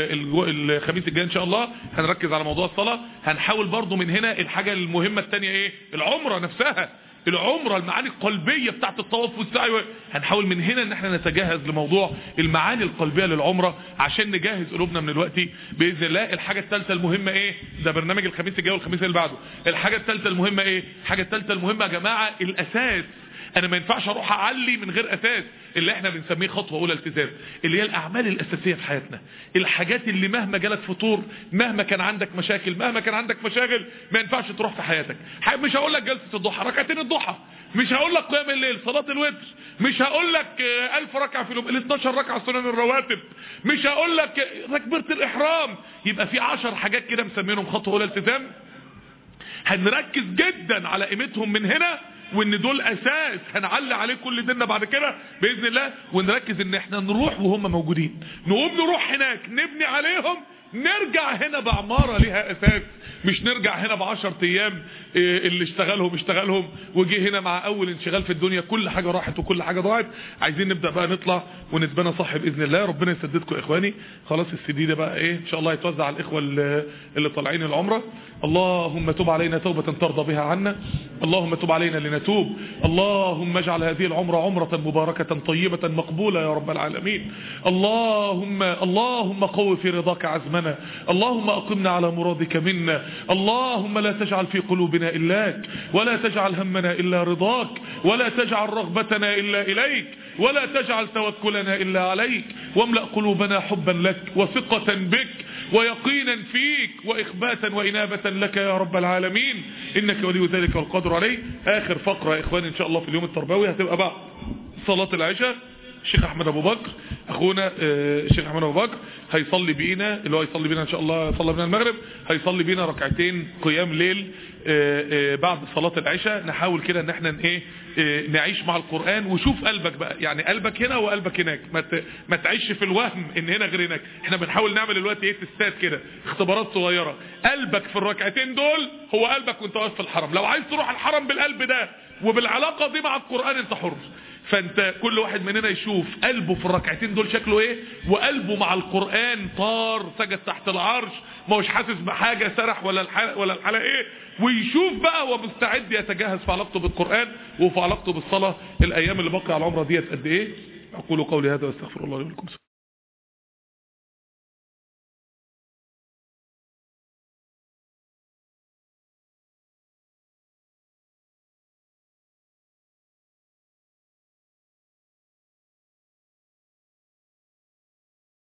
B: الخميس الجاي ان شاء الله هنركز على موضوع الصلاه هنحاول برضو من هنا الحاجه المهمه الثانيه ايه العمره نفسها العمرة المعاني القلبية بتاعت الطواف والسعي هنحاول من هنا ان احنا نتجهز لموضوع المعاني القلبية للعمرة عشان نجهز قلوبنا من الوقت بإذن الله الحاجة الثالثة المهمة ايه ده برنامج الخميس الجاي والخميس اللي بعده الحاجة الثالثة المهمة ايه الحاجة الثالثة المهمة يا جماعة الاساس انا ما ينفعش اروح اعلي من غير اساس اللي احنا بنسميه خطوة اولى التزام اللي هي الاعمال الاساسية في حياتنا الحاجات اللي مهما جالك فطور مهما كان عندك مشاكل مهما كان عندك مشاغل ما ينفعش تروح في حياتك مش هقول لك جلسة الضحى ركعتين الضحى مش هقول لك قيام الليل صلاة الوتر مش هقول لك ألف ركعة في اليوم ال 12 ركعة سنن الرواتب مش هقول لك تكبيرة الإحرام يبقى في 10 حاجات كده مسمينهم خطوة أولى التزام هنركز جدا على قيمتهم من هنا وان دول اساس هنعلي عليه كل ديننا بعد كده باذن الله ونركز ان احنا نروح وهم موجودين نقوم نروح هناك نبني عليهم نرجع هنا بعمارة ليها اساس مش نرجع هنا بعشر ايام اللي اشتغلهم اشتغلهم وجي هنا مع اول انشغال في الدنيا كل حاجة راحت وكل حاجة ضاعت عايزين نبدأ بقى نطلع ونتبنى صح باذن الله ربنا يسددكم يا اخواني خلاص السي ده بقى ايه ان شاء الله يتوزع على الاخوة اللي, اللي طالعين العمرة اللهم تب علينا توبة ترضى بها عنا اللهم تب علينا لنتوب اللهم اجعل هذه العمرة عمرة مباركة طيبة مقبولة يا رب العالمين اللهم اللهم قوي في رضاك عزمنا اللهم اقمنا على مرادك منا اللهم لا تجعل في قلوبنا إلاك ولا تجعل همنا إلا رضاك ولا تجعل رغبتنا إلا إليك ولا تجعل توكلنا إلا عليك واملأ قلوبنا حبا لك وثقة بك ويقينا فيك وإخباتا وإنابة لك يا رب العالمين إنك ولي ذلك والقدر عليه آخر فقرة يا إخواني إن شاء الله في اليوم التربوي هتبقى بعد صلاة العشاء الشيخ احمد ابو بكر اخونا الشيخ احمد ابو بكر هيصلي بينا اللي هو هيصلي بينا ان شاء الله صلى بينا المغرب هيصلي بينا ركعتين قيام ليل بعد صلاة العشاء نحاول كده ان احنا ايه نعيش مع القرآن وشوف قلبك بقى يعني قلبك هنا وقلبك هناك ما ما تعيش في الوهم ان هنا غير هناك احنا بنحاول نعمل دلوقتي ايه تستات كده اختبارات صغيرة قلبك في الركعتين دول هو قلبك وانت واقف في الحرم لو عايز تروح الحرم بالقلب ده وبالعلاقة دي مع القرآن انت حر فانت كل واحد مننا يشوف قلبه في الركعتين دول شكله ايه وقلبه مع القرآن طار سجد تحت العرش ما هوش حاسس بحاجة سرح ولا الحلقة ولا الحلقة ايه ويشوف بقى هو مستعد يتجهز في علاقته بالقرآن وفي علاقته بالصلاة الايام اللي باقي على العمره ديت قد ايه اقول قولي هذا واستغفر الله لي ولكم